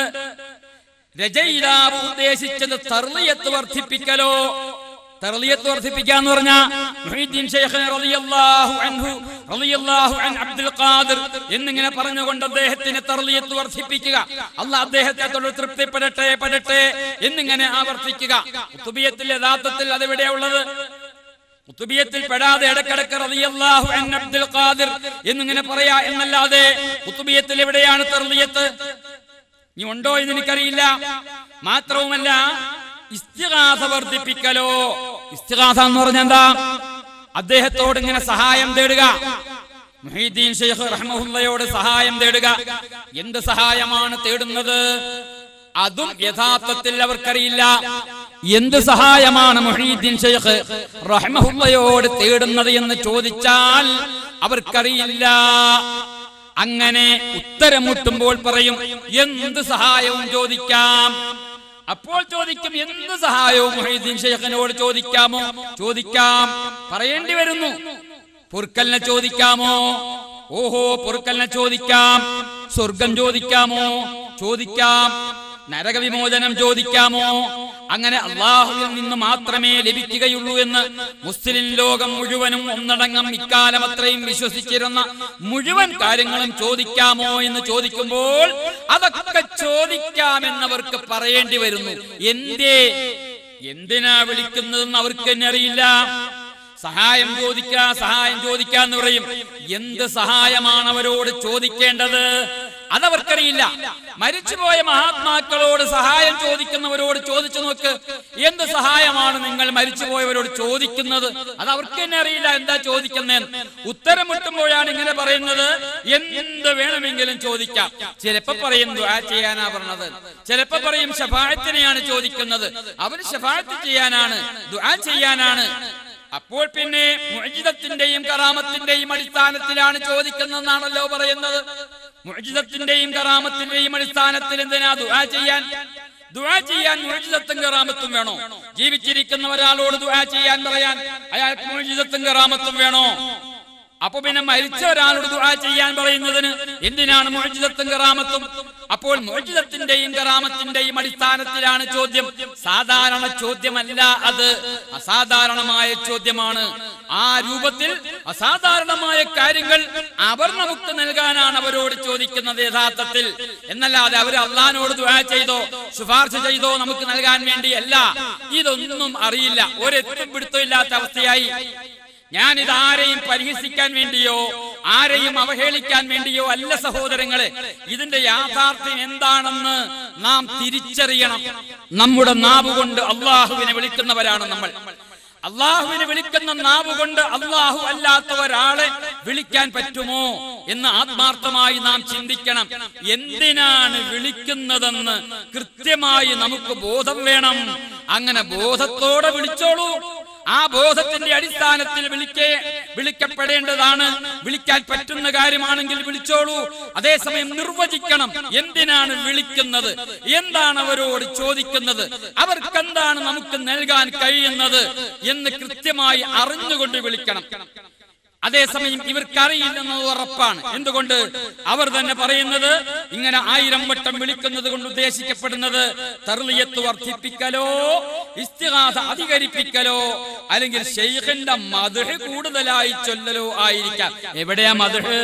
രചയിതാവ് ഉദ്ദേശിച്ചത് തർലിയത്ത് വർദ്ധിപ്പിക്കലോ തർലിയത്ത് വർദ്ധിപ്പിക്കാന്ന് പറഞ്ഞ മുഹീദ്ദീൻ ശൈഖിനെ റളിയല്ലാഹു അൻഹു റളിയല്ലാഹു അൻ അബ്ദുൽ ഖാദിർ എന്നിങ്ങനെ പറഞ്ഞുകൊണ്ട് അദ്ദേഹത്തിന് തർലിയത്ത് വർദ്ധിപ്പിക്കുക അള്ളാഹ് അദ്ദേഹത്തെ തൊഴിൽ തൃപ്തിപ്പെടട്ടെ പെടട്ടെ എന്നിങ്ങനെ ആവർത്തിക്കുക കുത്തുബിയത്തിൽ യഥാർത്ഥത്തിൽ അതെവിടെയാ ഉള്ളത് കുത്തുബിയത്തിൽ പെടാതെ ഇടക്കിടക്ക് റളിയല്ലാഹു അൻ അബ്ദുൽ ഖാദിർ എന്നിങ്ങനെ പറയാ എന്നല്ലാതെ കുത്തുബിയത്തിൽ എവിടെയാണ് തർലിയത്ത് ഇനി ഉണ്ടോ എന്ന് എനിക്കറിയില്ല മാത്രവുമല്ല ഇസ്തിഹാസ വർദ്ധിപ്പിക്കലോ ഇസ്തിഹാസ എന്ന് പറഞ്ഞ എന്താ അദ്ദേഹത്തോട് ഇങ്ങനെ സഹായം തേടുക മുഹീദ്ദീൻ ഷെയ്ഖ് റഹ്മഹുല്ലയോട് സഹായം തേടുക എന്ത് സഹായമാണ് തേടുന്നത് അതും യഥാർത്ഥത്തിൽ അവർക്കറിയില്ല എന്ത് സഹായമാണ് മുഹീദ്ദീൻ ഷെയ്ഖ് റഹ്മഹുല്ലയോട് തേടുന്നത് എന്ന് ചോദിച്ചാൽ അവർക്കറിയില്ല അങ്ങനെ ഉത്തരം മുട്ടുമ്പോൾ പറയും എന്ത് സഹായവും ചോദിക്കാം അപ്പോൾ ചോദിക്കും എന്ത് സഹായവും മൊഹീദ്ദീൻ ഷെയ്ഖിനോട് ചോദിക്കാമോ ചോദിക്കാം പറയേണ്ടി വരുന്നു പൊറുക്കലിനെ ചോദിക്കാമോ ഓഹോ പൊറുക്കലിനെ ചോദിക്കാം സ്വർഗം ചോദിക്കാമോ ചോദിക്കാം നരകവിമോചനം ചോദിക്കാമോ അങ്ങനെ അള്ളാഹുവിൽ നിന്ന് മാത്രമേ ലഭിക്കുകയുള്ളൂ എന്ന് മുസ്ലിം ലോകം മുഴുവനും ഒന്നടങ്കം ഇക്കാലം അത്രയും വിശ്വസിച്ചിരുന്ന മുഴുവൻ കാര്യങ്ങളും ചോദിക്കാമോ എന്ന് ചോദിക്കുമ്പോൾ അതൊക്കെ ചോദിക്കാമെന്നവർക്ക് പറയേണ്ടി വരുന്നു എന്തേ എന്തിനാ വിളിക്കുന്നതെന്ന് അവർക്ക് തന്നെ അറിയില്ല സഹായം ചോദിക്കാ സഹായം ചോദിക്കാന്ന് പറയും എന്ത് സഹായമാണ് അവരോട് ചോദിക്കേണ്ടത് അതവർക്കറിയില്ല മരിച്ചുപോയ മഹാത്മാക്കളോട് സഹായം ചോദിക്കുന്നവരോട് ചോദിച്ചു നോക്ക് എന്ത് സഹായമാണ് നിങ്ങൾ മരിച്ചുപോയവരോട് ചോദിക്കുന്നത് അത് അവർക്ക് തന്നെ അറിയില്ല എന്താ ചോദിക്കുന്നതെന്ന് ഉത്തരം മുട്ടുമ്പോഴാണ് ഇങ്ങനെ പറയുന്നത് എന്ത് വേണമെങ്കിലും ചോദിക്കാം ചിലപ്പോ പറയും ദുആ ചെയ്യാനാ പറഞ്ഞത് ചിലപ്പോ പറയും ഷഫായത്തിനെയാണ് ചോദിക്കുന്നത് അവര് ഷഫായത്ത് ചെയ്യാനാണ് ദുആ ചെയ്യാനാണ് അപ്പോൾ പിന്നെ മുഅ്ജിദത്തിന്റെയും കറാമത്തിന്റെയും അടിസ്ഥാനത്തിലാണ് ചോദിക്കുന്നതെന്നാണല്ലോ പറയുന്നത് മുഅ്ജിദത്തിന്റെയും കറാമത്തിന്റെയും അടിസ്ഥാനത്തിൽ എന്തിനാ ദുആ ചെയ്യാൻ ദുആ ചെയ്യാൻ മുഅ്ജിദത്തും കറാമത്തും വേണോ ജീവിച്ചിരിക്കുന്ന ഒരാളോട് ദുആ ചെയ്യാൻ പറയാൻ അയാൾക്ക് മുഅ്ജിദത്തും കറാമത്തും വേണോ അപ്പൊ പിന്നെ മരിച്ച ഒരാളോട് ദുആ ചെയ്യാൻ പറയുന്നതിന് എന്തിനാണ് മുഅ്ജിദത്തും കറാമത്തും അപ്പോൾ മുഅ്ജിദത്തിന്റെയും കറാമത്തിന്റെയും അടിസ്ഥാനത്തിലാണ് ചോദ്യം സാധാരണ ചോദ്യമല്ല അത് അസാധാരണമായ ചോദ്യമാണ് ആ രൂപത്തിൽ അസാധാരണമായ കാര്യങ്ങൾ അവർ നമുക്ക് നൽകാനാണ് അവരോട് ചോദിക്കുന്നത് യഥാർത്ഥത്തിൽ എന്നല്ലാതെ അവർ അള്ളഹാനോട് ദുആ ചെയ്തോ ശുപാർശ ചെയ്തോ നമുക്ക് നൽകാൻ വേണ്ടിയല്ല ഇതൊന്നും അറിയില്ല ഒരെത്തും പിടുത്തമില്ലാത്ത അവസ്ഥയായി ഞാൻ ഇത് ആരെയും പരിഹസിക്കാൻ വേണ്ടിയോ ആരെയും അവഹേളിക്കാൻ വേണ്ടിയോ അല്ല സഹോദരങ്ങളെ ഇതിന്റെ യാഥാർത്ഥ്യം എന്താണെന്ന് നാം തിരിച്ചറിയണം നമ്മുടെ നാവ് കൊണ്ട് അള്ളാഹുവിനെ വിളിക്കുന്നവരാണ് നമ്മൾ അള്ളാഹുവിനെ വിളിക്കുന്ന നാവ് കൊണ്ട് അള്ളാഹു അല്ലാത്ത ഒരാളെ വിളിക്കാൻ പറ്റുമോ എന്ന് ആത്മാർത്ഥമായി നാം ചിന്തിക്കണം എന്തിനാണ് വിളിക്കുന്നതെന്ന് കൃത്യമായി നമുക്ക് ബോധം വേണം അങ്ങനെ ബോധത്തോടെ വിളിച്ചോളൂ ആ ബോധത്തിന്റെ അടിസ്ഥാനത്തിൽ വിളിക്കേ വിളിക്കപ്പെടേണ്ടതാണ് വിളിക്കാൻ പറ്റുന്ന കാര്യമാണെങ്കിൽ വിളിച്ചോളൂ അതേസമയം നിർവചിക്കണം എന്തിനാണ് വിളിക്കുന്നത് എന്താണ് അവരോട് ചോദിക്കുന്നത് അവർക്ക് എന്താണ് നമുക്ക് നൽകാൻ കഴിയുന്നത് എന്ന് കൃത്യമായി അറിഞ്ഞുകൊണ്ട് വിളിക്കണം അതേസമയം ഇവർക്കറിയില്ലെന്നത് ഉറപ്പാണ് എന്തുകൊണ്ട് അവർ തന്നെ പറയുന്നത് ഇങ്ങനെ ആയിരം വട്ടം വിളിക്കുന്നത് കൊണ്ട് ഉദ്ദേശിക്കപ്പെടുന്നത് തർലിയത്ത് വർദ്ധിപ്പിക്കലോ ഇസ്തിഹാസ അധികരിപ്പിക്കലോ അല്ലെങ്കിൽ ഷെയ്ഖിന്റെ മധുഹ് കൂടുതലായി ചൊല്ലലോ ആയിരിക്കാം എവിടെയാ മധുഹ്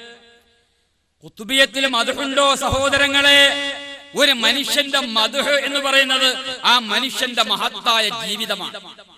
കുത്തുബിയത്തിൽ മധുഹുണ്ടോ സഹോദരങ്ങളെ ഒരു മനുഷ്യന്റെ മധുഹ് എന്ന് പറയുന്നത് ആ മനുഷ്യന്റെ മഹത്തായ ജീവിതമാണ്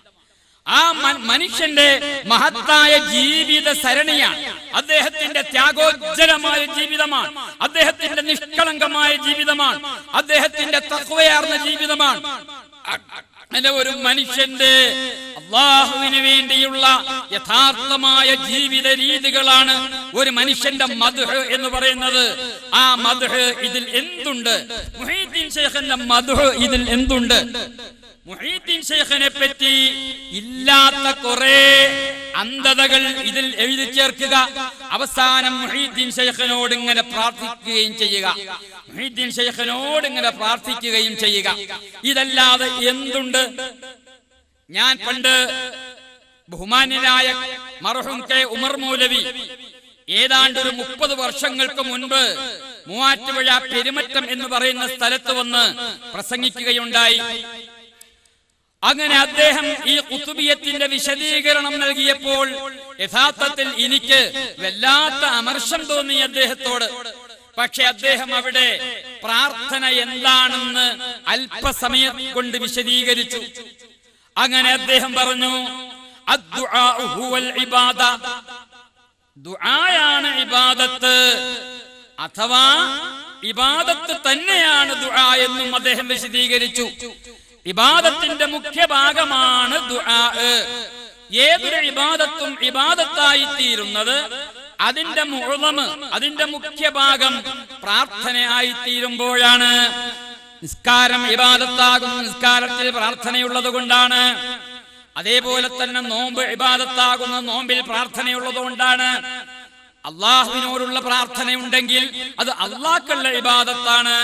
ആ മ- മനുഷ്യന്റെ മഹത്തായ ജീവിത സരണിയാണ് അദ്ദേഹത്തിന്റെ ത്യാഗോജ്ജലമായ ജീവിതമാണ് അദ്ദേഹത്തിന്റെ നിഷ്കളങ്കമായ ജീവിതമാണ് അദ്ദേഹത്തിന്റെ തത്വയാർന്ന ജീവിതമാണ് അ- അങ്ങനെ ഒരു മനുഷ്യന്റെ അള്ളാഹുവിന് വേണ്ടിയുള്ള യഥാർത്ഥമായ ജീവിത രീതികളാണ് ഒരു മനുഷ്യന്റെ മധുഹ് എന്ന് പറയുന്നത് ആ മധുഹ് ഇതിൽ എന്തുണ്ട് മുഹീദ്ദീൻ ശേഖന്റെ മധുഹ് ഇതിൽ എന്തുണ്ട് മുഹീദ്ദീൻ ശേഖനെ പറ്റി ഇല്ലാത്ത കുറെ അന്ധതകൾ ഇതിൽ എഴുതി ചേർക്കുക അവസാനം മുഹീദ്ദീൻ ശേഖനോട് ഇങ്ങനെ പ്രാർത്ഥിക്കുകയും ചെയ്യുക മുഹീദ്ദീൻ ശേഖനോട് ഇങ്ങനെ പ്രാർത്ഥിക്കുകയും ചെയ്യുക ഇതല്ലാതെ എന്തുണ്ട് ഞാൻ പണ്ട് ബഹുമാന്യനായ മർഹൂം കെ ഉമർ മൗലവി ഏതാണ്ട് ഒരു മുപ്പത് വർഷങ്ങൾക്ക് മുൻപ് മൂവാറ്റുപുഴ പെരുമറ്റം എന്ന് പറയുന്ന സ്ഥലത്ത് വന്ന് പ്രസംഗിക്കുകയുണ്ടായി അങ്ങനെ അദ്ദേഹം ഈ കുത്തുബിയത്തിന്റെ വിശദീകരണം നൽകിയപ്പോൾ യഥാർത്ഥത്തിൽ എനിക്ക് വല്ലാത്ത അമർഷം തോന്നി അദ്ദേഹത്തോട് പക്ഷെ അദ്ദേഹം അവിടെ പ്രാർത്ഥന എന്താണെന്ന് അല്പസമയം കൊണ്ട് വിശദീകരിച്ചു അങ്ങനെ അദ്ദേഹം പറഞ്ഞു "അദ്ദുആഉ ഹുവൽ ഇബാദ." ദുആയാണ് ഇബാദത്ത് അഥവാ ഇബാദത്ത് തന്നെയാണ് ദുആ എന്നും അദ്ദേഹം വിശദീകരിച്ചു ഇബാദത്തിന്റെ മുഖ്യ ഭാഗമാണ് ദുആ ഏതൊരു ഇബാദത്തും ഇബാദത്തായി തീരുന്നത് അതിന്റെ മുഴുവന് അതിന്റെ മുഖ്യ ഭാഗം പ്രാർത്ഥനയായി തീരുമ്പോഴാണ് നിസ്കാരം ഇബാദത്താകുന്നു നിസ്കാരത്തിൽ പ്രാർത്ഥനയുള്ളത് കൊണ്ടാണ് അതേപോലെ തന്നെ നോമ്പ് ഇബാദത്താകുന്ന നോമ്പിൽ പ്രാർത്ഥനയുള്ളത് കൊണ്ടാണ് അള്ളാഹുവിനോടുള്ള പ്രാർത്ഥനയുണ്ടെങ്കിൽ അത് അള്ളാഹ്ക്കുള്ള ഇബാദത്താണ്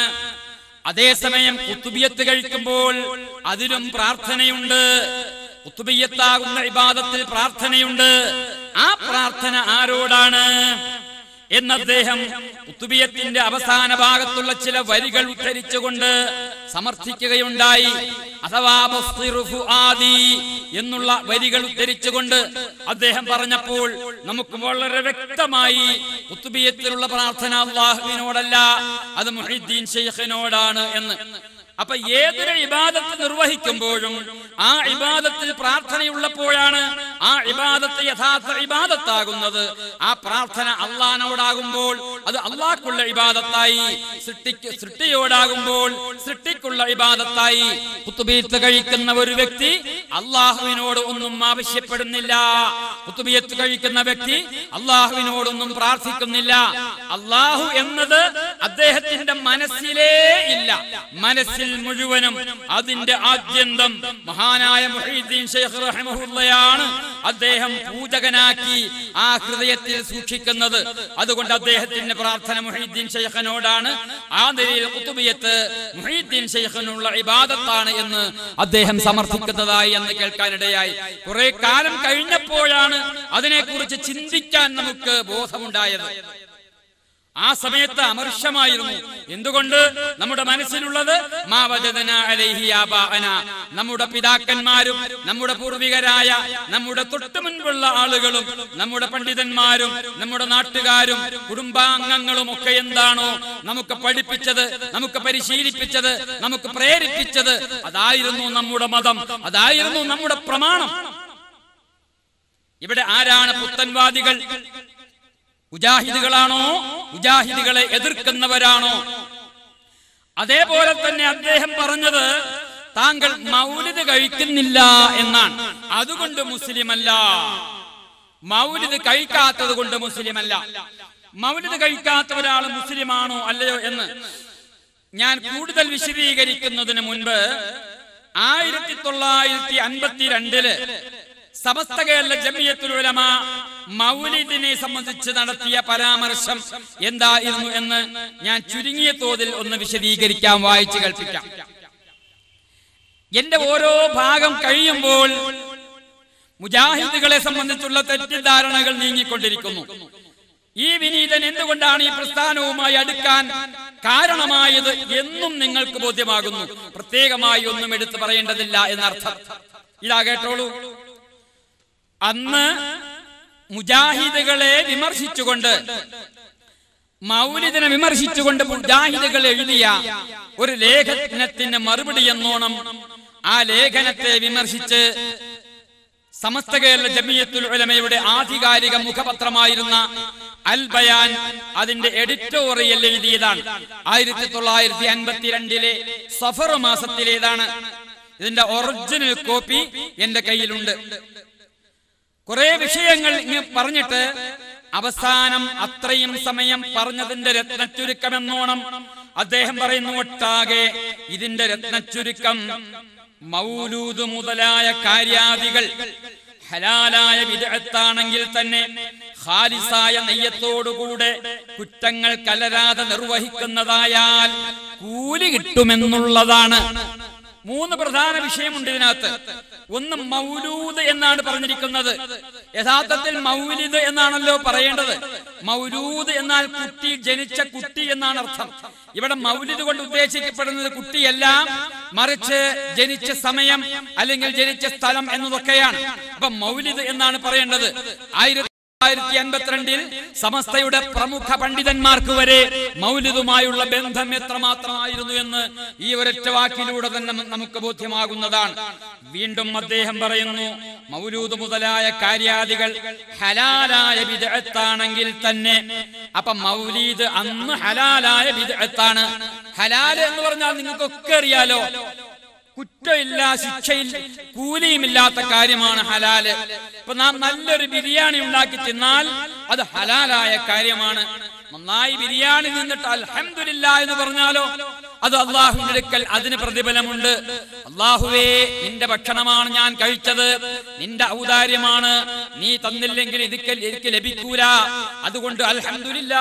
അതേസമയം കുത്തുബിയത്ത് കഴിക്കുമ്പോൾ അതിലും പ്രാർത്ഥനയുണ്ട് കുത്തുബിയത്താകുന്ന ഇബാദത്തിൽ പ്രാർത്ഥനയുണ്ട് ആ പ്രാർത്ഥന ആരോടാണ് എന്ന് അദ്ദേഹം കുത്തുബിയത്തിന്റെ അവസാന ഭാഗത്തുള്ള ചില വരികൾ ഉദ്ധരിച്ചുകൊണ്ട് സമർത്ഥിക്കുകയുണ്ടായി അഥവാ ബസ്സിറു ഫുആദി എന്നുള്ള വരികൾ ഉദ്ധരിച്ചുകൊണ്ട് അദ്ദേഹം പറഞ്ഞപ്പോൾ നമുക്ക് വളരെ വ്യക്തമായി കുത്തുബിയത്തിലുള്ള പ്രാർത്ഥന അള്ളാഹുവിനോടല്ല അത് മുഹിദ്ദീൻ ഷെയ്ഖിനോടാണ് എന്ന് അപ്പൊ ഏതൊരു ഇബാദത്ത് നിർവഹിക്കുമ്പോഴും ആ ഇബാദത്തിൽ പ്രാർത്ഥനയുള്ളപ്പോഴാണ് ആ ഇബാദത്ത് യഥാർത്ഥ ഇബാദത്താകുന്നത് ആ പ്രാർത്ഥന അള്ളഹാനോടാകുമ്പോൾ അത് അള്ളാഹ്ക്കുള്ള ഇബാദത്തായി സൃഷ്ടിക്ക് സൃഷ്ടിയോടാകുമ്പോൾ സൃഷ്ടിക്കുള്ള ഇബാദത്തായി കുത്തുബീത്ത് കഴിക്കുന്ന ഒരു വ്യക്തി അള്ളാഹുവിനോട് ഒന്നും ആവശ്യപ്പെടുന്നില്ല കുത്തുബിയത്ത് കഴിക്കുന്ന വ്യക്തി അള്ളാഹുവിനോടൊന്നും പ്രാർത്ഥിക്കുന്നില്ല അള്ളാഹു എന്നത് അദ്ദേഹത്തിന്റെ മനസ്സിലേ ഇല്ല മനസ്സിൽ മുഴുവനും അതിന്റെ ആദ്യന്തം മഹാനായ മുഹീദ്ദീൻ ഷെയ്ഖ് റഹിമഹുല്ലയാണ് അദ്ദേഹം പൂജകനാക്കി ആ ഹൃദയത്തിൽ സൂക്ഷിക്കുന്നത് അതുകൊണ്ട് അദ്ദേഹത്തിന്റെ പ്രാർത്ഥന മുഹീദ്ദീൻ ഷെയ്ഖിനോടാണ് ആ നിലയിൽ കുത്തുബിയത്ത് മുഹീദ്ദീൻ ഷെയ്ഖിനുള്ള ഇബാദത്താണ് എന്ന് അദ്ദേഹം സമർത്ഥിക്കുന്നതായി എന്ന് കേൾക്കാനിടയായി കുറെ കാലം കഴിഞ്ഞപ്പോഴാണ് അതിനെക്കുറിച്ച് ചിന്തിക്കാൻ നമുക്ക് ബോധമുണ്ടായത് ആ സമയത്ത് അമർഷമായിരുന്നു എന്തുകൊണ്ട് നമ്മുടെ മനസ്സിലുള്ളത് മാ വജദനാ അലൈഹി ആബാഅന. നമ്മുടെ പിതാക്കന്മാരും നമ്മുടെ പൂർവികരായ നമ്മുടെ തൊട്ടു മുൻപുള്ള ആളുകളും നമ്മുടെ പണ്ഡിതന്മാരും നമ്മുടെ നാട്ടുകാരും കുടുംബാംഗങ്ങളും ഒക്കെ എന്താണോ നമുക്ക് പഠിപ്പിച്ചത് നമുക്ക് പരിശീലിപ്പിച്ചത് നമുക്ക് പ്രേരിപ്പിച്ചത് അതായിരുന്നു നമ്മുടെ മതം അതായിരുന്നു നമ്മുടെ പ്രമാണം ഇവിടെ ആരാണ് പുത്തൻവാദികൾ മുജാഹിദുകളാണോ മുജാഹിദുകളെ എതിർക്കുന്നവരാണോ അതേപോലെ തന്നെ അദ്ദേഹം പറഞ്ഞത് താങ്കൾ മൗലിദ് കഴിക്കുന്നില്ല എന്നാണ് അതുകൊണ്ട് മുസ്ലിമല്ല മൗലിദ് കഴിക്കാത്തത് കൊണ്ട് മുസ്ലിമല്ല മൗലിദ് കഴിക്കാത്ത ഒരാൾ മുസ്ലിമാണോ അല്ലയോ എന്ന് ഞാൻ കൂടുതൽ വിശദീകരിക്കുന്നതിന് മുൻപ് ആയിരത്തി തൊള്ളായിരത്തി അൻപത്തിരണ്ടില് സമസ്ത കേരള ജമിയത്തുൽ ഉലമ മൗലിദിനെ സംബന്ധിച്ച് നടത്തിയ പരാമർശം എന്തായിരുന്നു എന്ന് ഞാൻ ചുരുങ്ങിയ തോതിൽ ഒന്ന് വിശദീകരിക്കാൻ വായിച്ചു കേൾപ്പിക്കാം എന്റെ ഓരോ ഭാഗം കഴിയുമ്പോൾ മുജാഹിദുകളെ സംബന്ധിച്ചുള്ള തെറ്റിദ്ധാരണകൾ നീങ്ങിക്കൊണ്ടിരിക്കുന്നു ഈ വിനീതൻ എന്തുകൊണ്ടാണ് ഈ പ്രസ്ഥാനവുമായി അടുക്കാൻ കാരണമായത് എന്നും നിങ്ങൾക്ക് ബോധ്യമാകുന്നു പ്രത്യേകമായി ഒന്നും എടുത്തു പറയേണ്ടതില്ല എന്നർത്ഥം ഇതാ കേട്ടോളൂ അന്ന് മുജാഹിദുകളെ വിമർശിച്ചുകൊണ്ട് മൗലിദിനെ വിമർശിച്ചുകൊണ്ട് മുജാഹിദുകൾ എഴുതിയ ഒരു ലേഖനത്തിന് മറുപടി എന്നോണം ആ ലേഖനത്തെ വിമർശിച്ച് സമസ്ത കേരള ജമിയത്തുൽ ഉലമയുടെ ആധികാരിക മുഖപത്രമായിരുന്ന അൽ ബയാൻ അതിന്റെ എഡിറ്റോറിയൽ എഴുതിയതാണ് ആയിരത്തി തൊള്ളായിരത്തി അൻപത്തിരണ്ടിലെ സഫർ മാസത്തിലേതാണ് ഇതിന്റെ ഒറിജിനൽ കോപ്പി എന്റെ കയ്യിലുണ്ട് കുറെ വിഷയങ്ങൾ ഇങ്ങ് പറഞ്ഞിട്ട് അവസാനം അത്രയും സമയം പറഞ്ഞതിന്റെ രത്നച്ചുരുക്കമെന്നോണം അദ്ദേഹം പറയുന്നു ഒട്ടാകെ ഇതിന്റെ രത്നച്ചുരുക്കം മൗലൂദ് മുതലായ കാര്യാദികൾ ഹലാലായ വിദഗ്ധാണെങ്കിൽ തന്നെ ഖാലിസായ നെയ്യത്തോടുകൂടെ കുറ്റങ്ങൾ കലരാതെ നിർവഹിക്കുന്നതായാൽ കൂലി കിട്ടുമെന്നുള്ളതാണ് മൂന്ന് പ്രധാന വിഷയമുണ്ട് ഇതിനകത്ത് ഒന്ന് മൗലൂദ് എന്നാണ് പറഞ്ഞിരിക്കുന്നത് യഥാർത്ഥത്തിൽ മൗലിദ് എന്നാണല്ലോ പറയേണ്ടത് മൗലൂദ് എന്നാൽ കുട്ടി ജനിച്ച കുട്ടി എന്നാണ് അർത്ഥം ഇവിടെ മൗലിദ് കൊണ്ട് ഉദ്ദേശിക്കപ്പെടുന്നത് കുട്ടിയല്ല മറിച്ച് ജനിച്ച സമയം അല്ലെങ്കിൽ ജനിച്ച സ്ഥലം എന്നതൊക്കെയാണ് അപ്പൊ മൗലിദ് എന്നാണ് പറയേണ്ടത് ആയിരത്തി ആയിരത്തി അൻപത്തിരണ്ടിൽ സമസ്തയുടെ പ്രമുഖ പണ്ഡിതന്മാർക്ക് വരെ മൗലിദുമായുള്ള ബന്ധം എത്രമാത്രമായിരുന്നു എന്ന് ഈ ഒരൊറ്റ വാക്കിലൂടെ തന്നെ നമുക്ക് ബോധ്യമാകുന്നതാണ് വീണ്ടും അദ്ദേഹം പറയുന്നു മൗലൂദ് മുതലായ കാര്യാദികൾ ഹലാലായ വിദഗ്ധാണെങ്കിൽ തന്നെ അപ്പൊ മൗലീദ് അന്ന് ഹലാലായ വിദഗ്ധാണ് ഹലാല് എന്ന് പറഞ്ഞാൽ നിങ്ങൾക്കൊക്കെ അറിയാലോ കുറ്റമില്ല ശിക്ഷയില്ല കൂലിയുമില്ലാത്ത കാര്യമാണ് ഹലാല് ഇപ്പൊ നാം നല്ലൊരു ബിരിയാണി ഉണ്ടാക്കി തിന്നാൽ അത് ഹലാലായ കാര്യമാണ് നന്നായി ബിരിയാണി നിന്നിട്ട് അൽഹംദുലില്ല എന്ന് പറഞ്ഞാലോ അത് അള്ളാഹുവിന്റെ അടുക്കൽ അതിന് പ്രതിഫലമുണ്ട് അള്ളാഹുവേ നിന്റെ ഭക്ഷണമാണ് ഞാൻ കഴിച്ചത് നിന്റെ ഔദാര്യമാണ് നീ തന്നില്ലെങ്കിൽ ഇതിക്ക് എനിക്ക് ലഭിക്കൂല അതുകൊണ്ട് അൽഹംദുലില്ല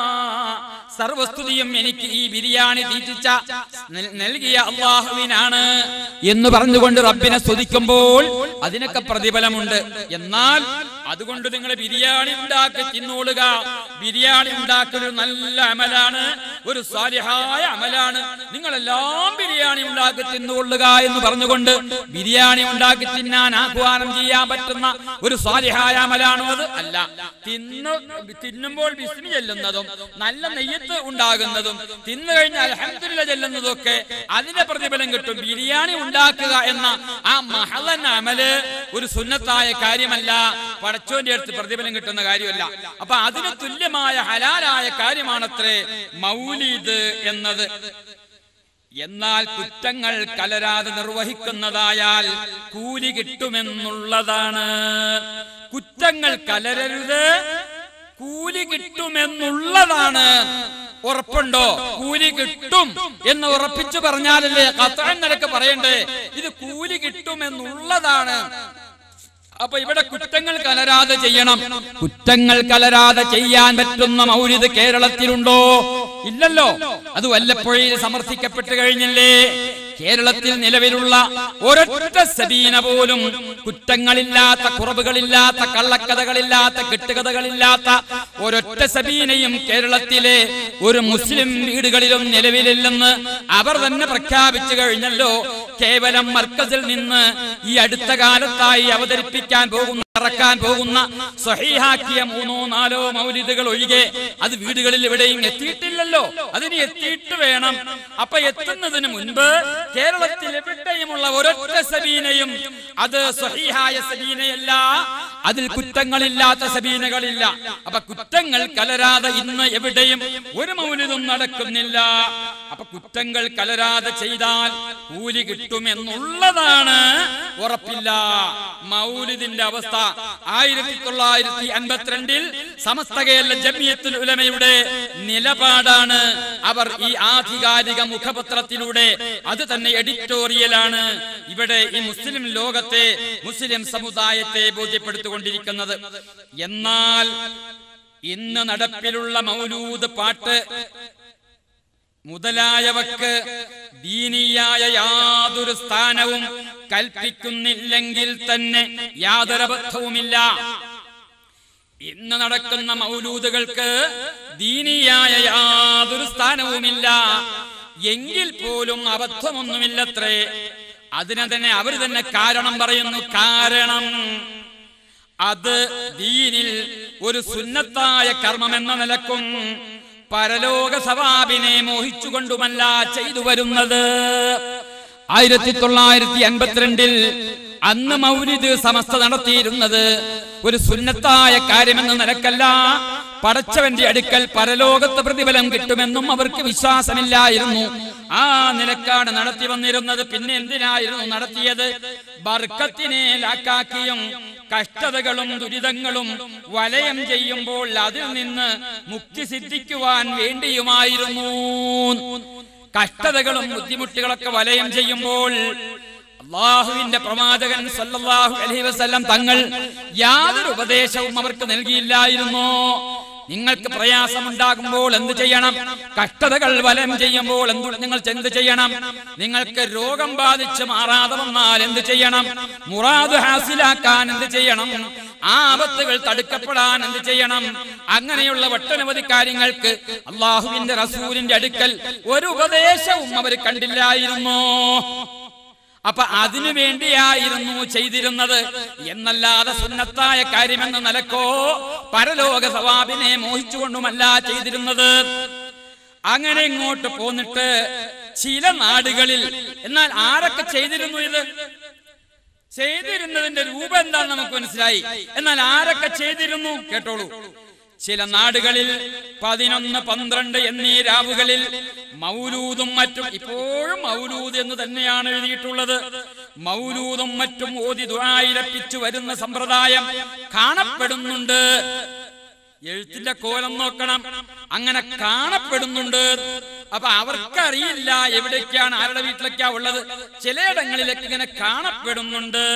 സർവസ്തുതിയും എനിക്ക് ഈ ബിരിയാണി തീറ്റിച്ച നൽ- നൽകിയ അള്ളാഹുവിനാണ് എന്ന് പറഞ്ഞുകൊണ്ട് റബ്ബിനെ സ്തുതിക്കുമ്പോൾ അതിനൊക്കെ പ്രതിഫലമുണ്ട് എന്നാൽ അതുകൊണ്ട് നിങ്ങൾ ബിരിയാണി ഉണ്ടാക്കി തിന്നോളുക ബിരിയാണി ഉണ്ടാക്കൽ ഒരു നല്ല അമലാണ് ഒരു സാലിഹായ അമലാണ് നിങ്ങളെല്ലാം ബിരിയാണി ഉണ്ടാക്കി തിന്നുകൊള്ളുക എന്ന് പറഞ്ഞുകൊണ്ട് ബിരിയാണി ഉണ്ടാക്കി തിന്നാൻ ആഹ്വാനം ചെയ്യാൻ പറ്റുന്ന ഒരു സാലിഹായ അമലാണോ അത് അല്ല തിന്നു തിന്നുമ്പോൾ ബിസ്മി ചെല്ലുന്നതും നല്ല നെയ്യത്ത് ഉണ്ടാകുന്നതും തിന്നു കഴിഞ്ഞാൽ അൽഹംദുലില്ല ചെല്ലുന്നതും ഒക്കെ അതിന്റെ പ്രതിഫലം കിട്ടും ബിരിയാണി ഉണ്ടാക്കുക എന്ന ആ മഹലൻ അമല് ഒരു സുന്നത്തായ കാര്യമല്ല പടച്ചോന്റെ അടുത്ത് പ്രതിഫലം കിട്ടുന്ന കാര്യമല്ല അപ്പൊ അതിന് തുല്യമായ ഹലാലായ കാര്യമാണത്രേ മൗലീദ് എന്നത് എന്നാൽ കുറ്റങ്ങൾ കലരാതെ നിർവഹിക്കുന്നതായാൽ കൂലി കിട്ടുമെന്നുള്ളതാണ് കുറ്റങ്ങൾ കലരരുത് കൂലി കിട്ടുമെന്നുള്ളതാണ് ഉറപ്പുണ്ടോ കൂലി കിട്ടും എന്ന് ഉറപ്പിച്ചു പറഞ്ഞാലല്ലേ കത്താൻ നിനക്ക് പറയണ്ടേ ഇത് കൂലി കിട്ടുമെന്നുള്ളതാണ് അപ്പൊ ഇവിടെ കുറ്റങ്ങൾ കലരാതെ ചെയ്യണം കുറ്റങ്ങൾ കലരാതെ ചെയ്യാൻ പറ്റുന്ന മൗലിത് കേരളത്തിലുണ്ടോ ഇല്ലല്ലോ അത് വല്ലപ്പോഴും സമർത്ഥിക്കപ്പെട്ട് കഴിഞ്ഞില്ലേ കേരളത്തിൽ നിലവിലുള്ള ഒരൊറ്റ സബീന പോലും കുറ്റങ്ങളില്ലാത്ത കുറവുകളില്ലാത്ത കള്ളക്കഥകളില്ലാത്ത കെട്ടുകഥകളില്ലാത്ത ഒരൊറ്റ സബീനയും കേരളത്തിലെ ഒരു മുസ്ലിം വീടുകളിലും നിലവിലില്ലെന്ന് അവർ തന്നെ പ്രഖ്യാപിച്ചു കഴിഞ്ഞല്ലോ കേവലം മർക്കസിൽ നിന്ന് ഈ അടുത്ത കാലത്തായി അവതരിപ്പിക്കാൻ പോകുന്ന ഇറക്കാൻ പോകുന്ന സ്വഹീഹാക്കിയ മൂന്നോ നാലോ മൗലിദുകൾ ഒഴികെ അത് വീടുകളിൽ എവിടെയും എത്തിയിട്ടില്ലല്ലോ അതിന് എത്തിയിട്ട് വേണം അപ്പൊ എത്തുന്നതിന് മുൻപ് കേരളത്തിൽ എവിടെയുമുള്ള ഒരൊറ്റ സബീനയും അത് സ്വഹീഹായ സബീനയല്ല അതിൽ കുറ്റങ്ങളില്ലാത്ത സബീനകളില്ല അപ്പൊ കുറ്റങ്ങൾ കലരാതെ ഇന്ന് എവിടെയും ഒരു മൗലിതും നടക്കുന്നില്ല അപ്പൊ കുറ്റങ്ങൾ കലരാതെ ചെയ്താൽ കൂലി കിട്ടുമെന്നുള്ളതാണ് ഉറപ്പില്ല മൗലിദിന്റെ അവസ്ഥ ആയിരത്തി തൊള്ളായിരത്തി അൻപത്തിരണ്ടിൽ സമസ്ത കേരള ജമിയത്തുൽ ഉലമയുടെ നിലപാടാണ് അവർ ഈ ആധികാരിക മുഖപത്രത്തിലൂടെ അത് തന്നെ എഡിറ്റോറിയലാണ് ഇവിടെ ഈ മുസ്ലിം ലോകത്തെ മുസ്ലിം സമുദായത്തെ ബോധ്യപ്പെടുത്തിക്കൊണ്ടിരിക്കുന്നത് എന്നാൽ ഇന്ന് നടപ്പിലുള്ള മൗലൂദ് പാട്ട് മുതലായവക്ക് ദീനീയായ യാതൊരു സ്ഥാനവും കൽപ്പിക്കുന്നില്ലെങ്കിൽ തന്നെ യാതൊരബദ്ധവുമില്ല ഇന്ന് നടക്കുന്ന മൗലൂദുകൾക്ക് ദീനീയായ യാതൊരു സ്ഥാനവുമില്ല എങ്കിൽ പോലും അബദ്ധമൊന്നുമില്ലത്രേ അതിനെ തന്നെ അവർ തന്നെ കാരണം പറയുന്നു കാരണം അത് ദീനിൽ ഒരു സുന്നത്തായ കർമ്മമെന്ന നിലക്കും പരലോക സവാബിനെ മോഹിച്ചുകൊണ്ടുമല്ല ചെയ്തു വരുന്നത് ആയിരത്തി തൊള്ളായിരത്തി അൻപത്തിരണ്ടിൽ അന്ന് മൗലിദ് സമസ്ത നടത്തിയിരുന്നത് ഒരു സുന്നത്തായ കാര്യമെന്ന നിലക്കല്ല പടച്ചവന്റെ അടുക്കൽ പരലോകത്ത് പ്രതിഫലം കിട്ടുമെന്നും അവർക്ക് വിശ്വാസമില്ലായിരുന്നു ആ നിലക്കാണ് നടത്തി വന്നിരുന്നത് പിന്നെ എന്തിനായിരുന്നു നടത്തിയത് ബർക്കത്തിനെ ലാക്കാക്കിയും കഷ്ടതകളും ദുരിതങ്ങളും വലയം ചെയ്യുമ്പോൾ അതിൽ നിന്ന് മുക്തി സിദ്ധിക്കുവാൻ വേണ്ടിയുമായിരുന്നു കഷ്ടതകളും ബുദ്ധിമുട്ടുകളൊക്കെ വലയം ചെയ്യുമ്പോൾ അള്ളാഹുവിന്റെ പ്രവാചകൻ സല്ലല്ലാഹു അലൈഹി വസല്ലം തങ്ങൾ യാതൊരു ഉപദേശവും അവർക്ക് നൽകിയില്ലായിരുന്നു നിങ്ങൾക്ക് പ്രയാസമുണ്ടാകുമ്പോൾ എന്ത് ചെയ്യണം കഷ്ടതകൾ വലം ചെയ്യുമ്പോൾ എന്ത് നിങ്ങൾ എന്ത് ചെയ്യണം നിങ്ങൾക്ക് രോഗം ബാധിച്ച് മാറാതെ വന്നാൽ എന്ത് ചെയ്യണം മുറാദ് ഹാസിലാക്കാൻ എന്ത് ചെയ്യണം ആപത്തുകൾ തടുക്കപ്പെടാൻ എന്ത് ചെയ്യണം അങ്ങനെയുള്ള ഒട്ടനവധി കാര്യങ്ങൾക്ക് അള്ളാഹുവിന്റെ റസൂലിന്റെ അടുക്കൽ ഒരു ഉപദേശവും അവർ കണ്ടില്ലായിരുന്നു അപ്പൊ അതിനു വേണ്ടിയായിരുന്നു ചെയ്തിരുന്നത് എന്നല്ലാതെ സുന്നത്തായ കാര്യമെന്ന നിലക്കോ പരലോക സവാബിനെ മോഹിച്ചുകൊണ്ടുമല്ല ചെയ്തിരുന്നത് അങ്ങനെ ഇങ്ങോട്ട് പോന്നിട്ട് ചില നാടുകളിൽ എന്നാൽ ആരൊക്കെ ചെയ്തിരുന്നു ഇത് ചെയ്തിരുന്നതിന്റെ രൂപം എന്താണെന്ന് നമുക്ക് മനസ്സിലായി എന്നാൽ ആരൊക്കെ ചെയ്തിരുന്നു കേട്ടോളൂ ചില നാടുകളിൽ പതിനൊന്ന് പന്ത്രണ്ട് എന്നീ രാവുകളിൽ മൗലൂദും മറ്റും ഇപ്പോഴും മൗലൂദ് എന്ന് തന്നെയാണ് എഴുതിയിട്ടുള്ളത് മൗലൂദും മറ്റും ഓതി ദുആയിരപ്പിച്ചു വരുന്ന സമ്പ്രദായം കാണപ്പെടുന്നുണ്ട് എഴുത്തിന്റെ കോലം നോക്കണം അങ്ങനെ കാണപ്പെടുന്നുണ്ട് അപ്പൊ അവർക്കറിയില്ല എവിടേക്കാണ് ആരുടെ വീട്ടിലൊക്കെയാ ഉള്ളത് ചിലയിടങ്ങളിലൊക്കെ ഇങ്ങനെ കാണപ്പെടുന്നുണ്ട്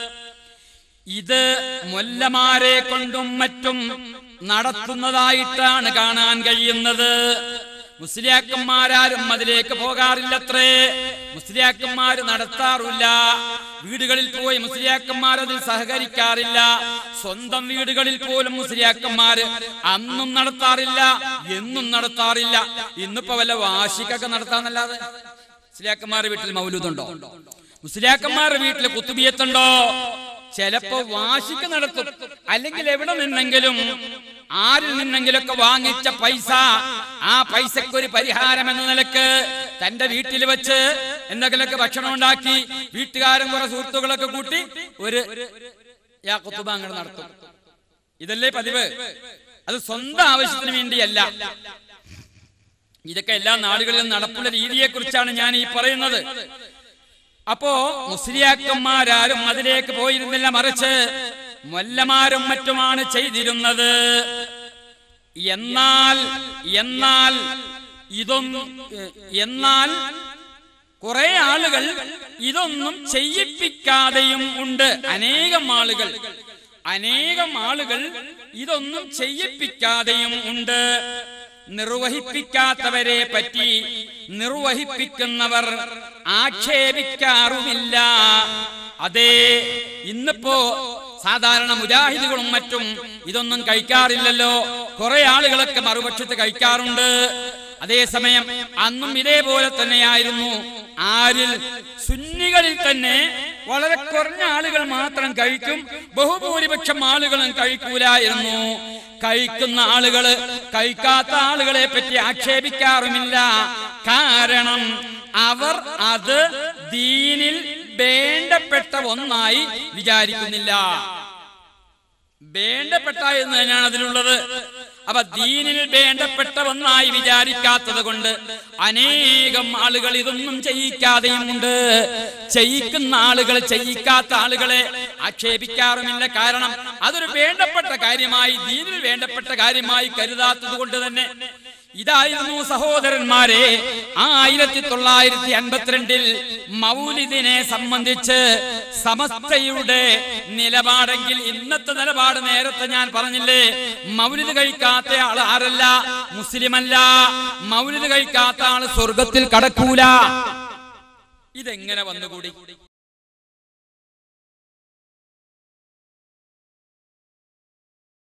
ഇത് മൊല്ലമാരെ കൊണ്ടും മറ്റും നടത്തുന്നതായിട്ടാണ് കാണാൻ കഴിയുന്നത് മുസ്ലിയാക്കന്മാരാരും അതിലേക്ക് പോകാറില്ലത്രേ മുസ്ലിയാക്കന്മാര് നടത്താറില്ല വീടുകളിൽ പോയി മുസ്ലിയാക്കന്മാർ അതിൽ സഹകരിക്കാറില്ല സ്വന്തം വീടുകളിൽ പോലും മുസ്ലിയാക്കന്മാര് അന്നും നടത്താറില്ല എന്നും നടത്താറില്ല ഇന്നിപ്പോ വല്ല വാശിക്കൊക്കെ നടത്താന്നല്ലാതെ മുസ്ലിയാക്കന്മാരുടെ വീട്ടിൽ മൗലൂദുണ്ടോ മുസ്ലിയാക്കന്മാരുടെ വീട്ടിൽ കുത്തുബിയത്തുണ്ടോ ചിലപ്പോ വാശിക്ക് നടത്തും അല്ലെങ്കിൽ എവിടെ നിന്നെങ്കിലും ആരിൽ നിന്നെങ്കിലൊക്കെ വാങ്ങിച്ച പൈസ ആ പൈസക്ക് ഒരു പരിഹാരം എന്ന നിലക്ക് തന്റെ വീട്ടിൽ വെച്ച് എന്തെങ്കിലുമൊക്കെ ഭക്ഷണം ഉണ്ടാക്കി വീട്ടുകാരും കുറെ സുഹൃത്തുക്കളൊക്കെ കൂട്ടി ഒരു യാ കുത്തുബ അങ്ങനെ നടത്തും ഇതല്ലേ പതിവ് അത് സ്വന്തം ആവശ്യത്തിന് വേണ്ടിയല്ല ഇതൊക്കെ എല്ലാ നാടുകളിലും നടപ്പുള്ള രീതിയെ കുറിച്ചാണ് ഞാൻ ഈ പറയുന്നത് അപ്പോ മുസ്ലിയാക്കന്മാരാരും അതിലേക്ക് പോയിരുന്നില്ല മറിച്ച് മൊല്ലമാരും മറ്റുമാണ് ചെയ്തിരുന്നത് എന്നാൽ എന്നാൽ ഇതൊന്നും എന്നാൽ കുറെ ആളുകൾ ഇതൊന്നും ചെയ്യിപ്പിക്കാതെയും ഉണ്ട് അനേകം ആളുകൾ അനേകം ആളുകൾ ഇതൊന്നും ചെയ്യിപ്പിക്കാതെയും ഉണ്ട് നിർവഹിപ്പിക്കാത്തവരെ പറ്റി നിർവഹിപ്പിക്കുന്നവർ ആക്ഷേപിക്കാറുമില്ല അതെ ഇന്നിപ്പോ സാധാരണ മുജാഹിദുകളും മറ്റും ഇതൊന്നും കഴിക്കാറില്ലല്ലോ കുറെ ആളുകളൊക്കെ മറുപക്ഷത്ത് കഴിക്കാറുണ്ട് അതേസമയം അന്നും ഇതേപോലെ തന്നെയായിരുന്നു ആരിൽ സുന്നികളിൽ തന്നെ വളരെ കുറഞ്ഞ ആളുകൾ മാത്രം കഴിക്കും ബഹുഭൂരിപക്ഷം ആളുകളും കഴിക്കൂലായിരുന്നു കഴിക്കുന്ന ആളുകള് കഴിക്കാത്ത ആളുകളെ പറ്റി ആക്ഷേപിക്കാറുമില്ല കാരണം അവർ അത് ദീനിൽ വേണ്ടപ്പെട്ട ഒന്നായി വിചാരിക്കുന്നില്ല വേണ്ടപ്പെട്ട എന്ന് തന്നെയാണ് അതിലുള്ളത് അപ്പൊ ദീനിൽ വേണ്ടപ്പെട്ട ഒന്നായി വിചാരിക്കാത്തത് കൊണ്ട് അനേകം ആളുകൾ ഇതൊന്നും ചെയ്യിക്കാതെയും ഉണ്ട് ചെയ്യിക്കുന്ന ആളുകൾ ചെയ്യിക്കാത്ത ആളുകളെ ആക്ഷേപിക്കാറുമില്ല കാരണം അതൊരു വേണ്ടപ്പെട്ട കാര്യമായി ദീനിൽ വേണ്ടപ്പെട്ട കാര്യമായി കരുതാത്തത് കൊണ്ട് തന്നെ ഇതായിരുന്നു സഹോദരന്മാരെ ആയിരത്തി തൊള്ളായിരത്തി അൻപത്തിരണ്ടിൽ മൗലിദിനെ സംബന്ധിച്ച് സമസ്തയുടെ നിലപാടെങ്കിൽ ഇന്നത്തെ നിലപാട് നേരത്തെ ഞാൻ പറഞ്ഞില്ലേ മൗലിദ് കഴിക്കാത്ത ആൾ ആരല്ല മുസ്ലിമല്ല മൗലിദ് കഴിക്കാത്ത ആൾ സ്വർഗത്തിൽ കടക്കൂല ഇതെങ്ങനെ വന്നുകൂടി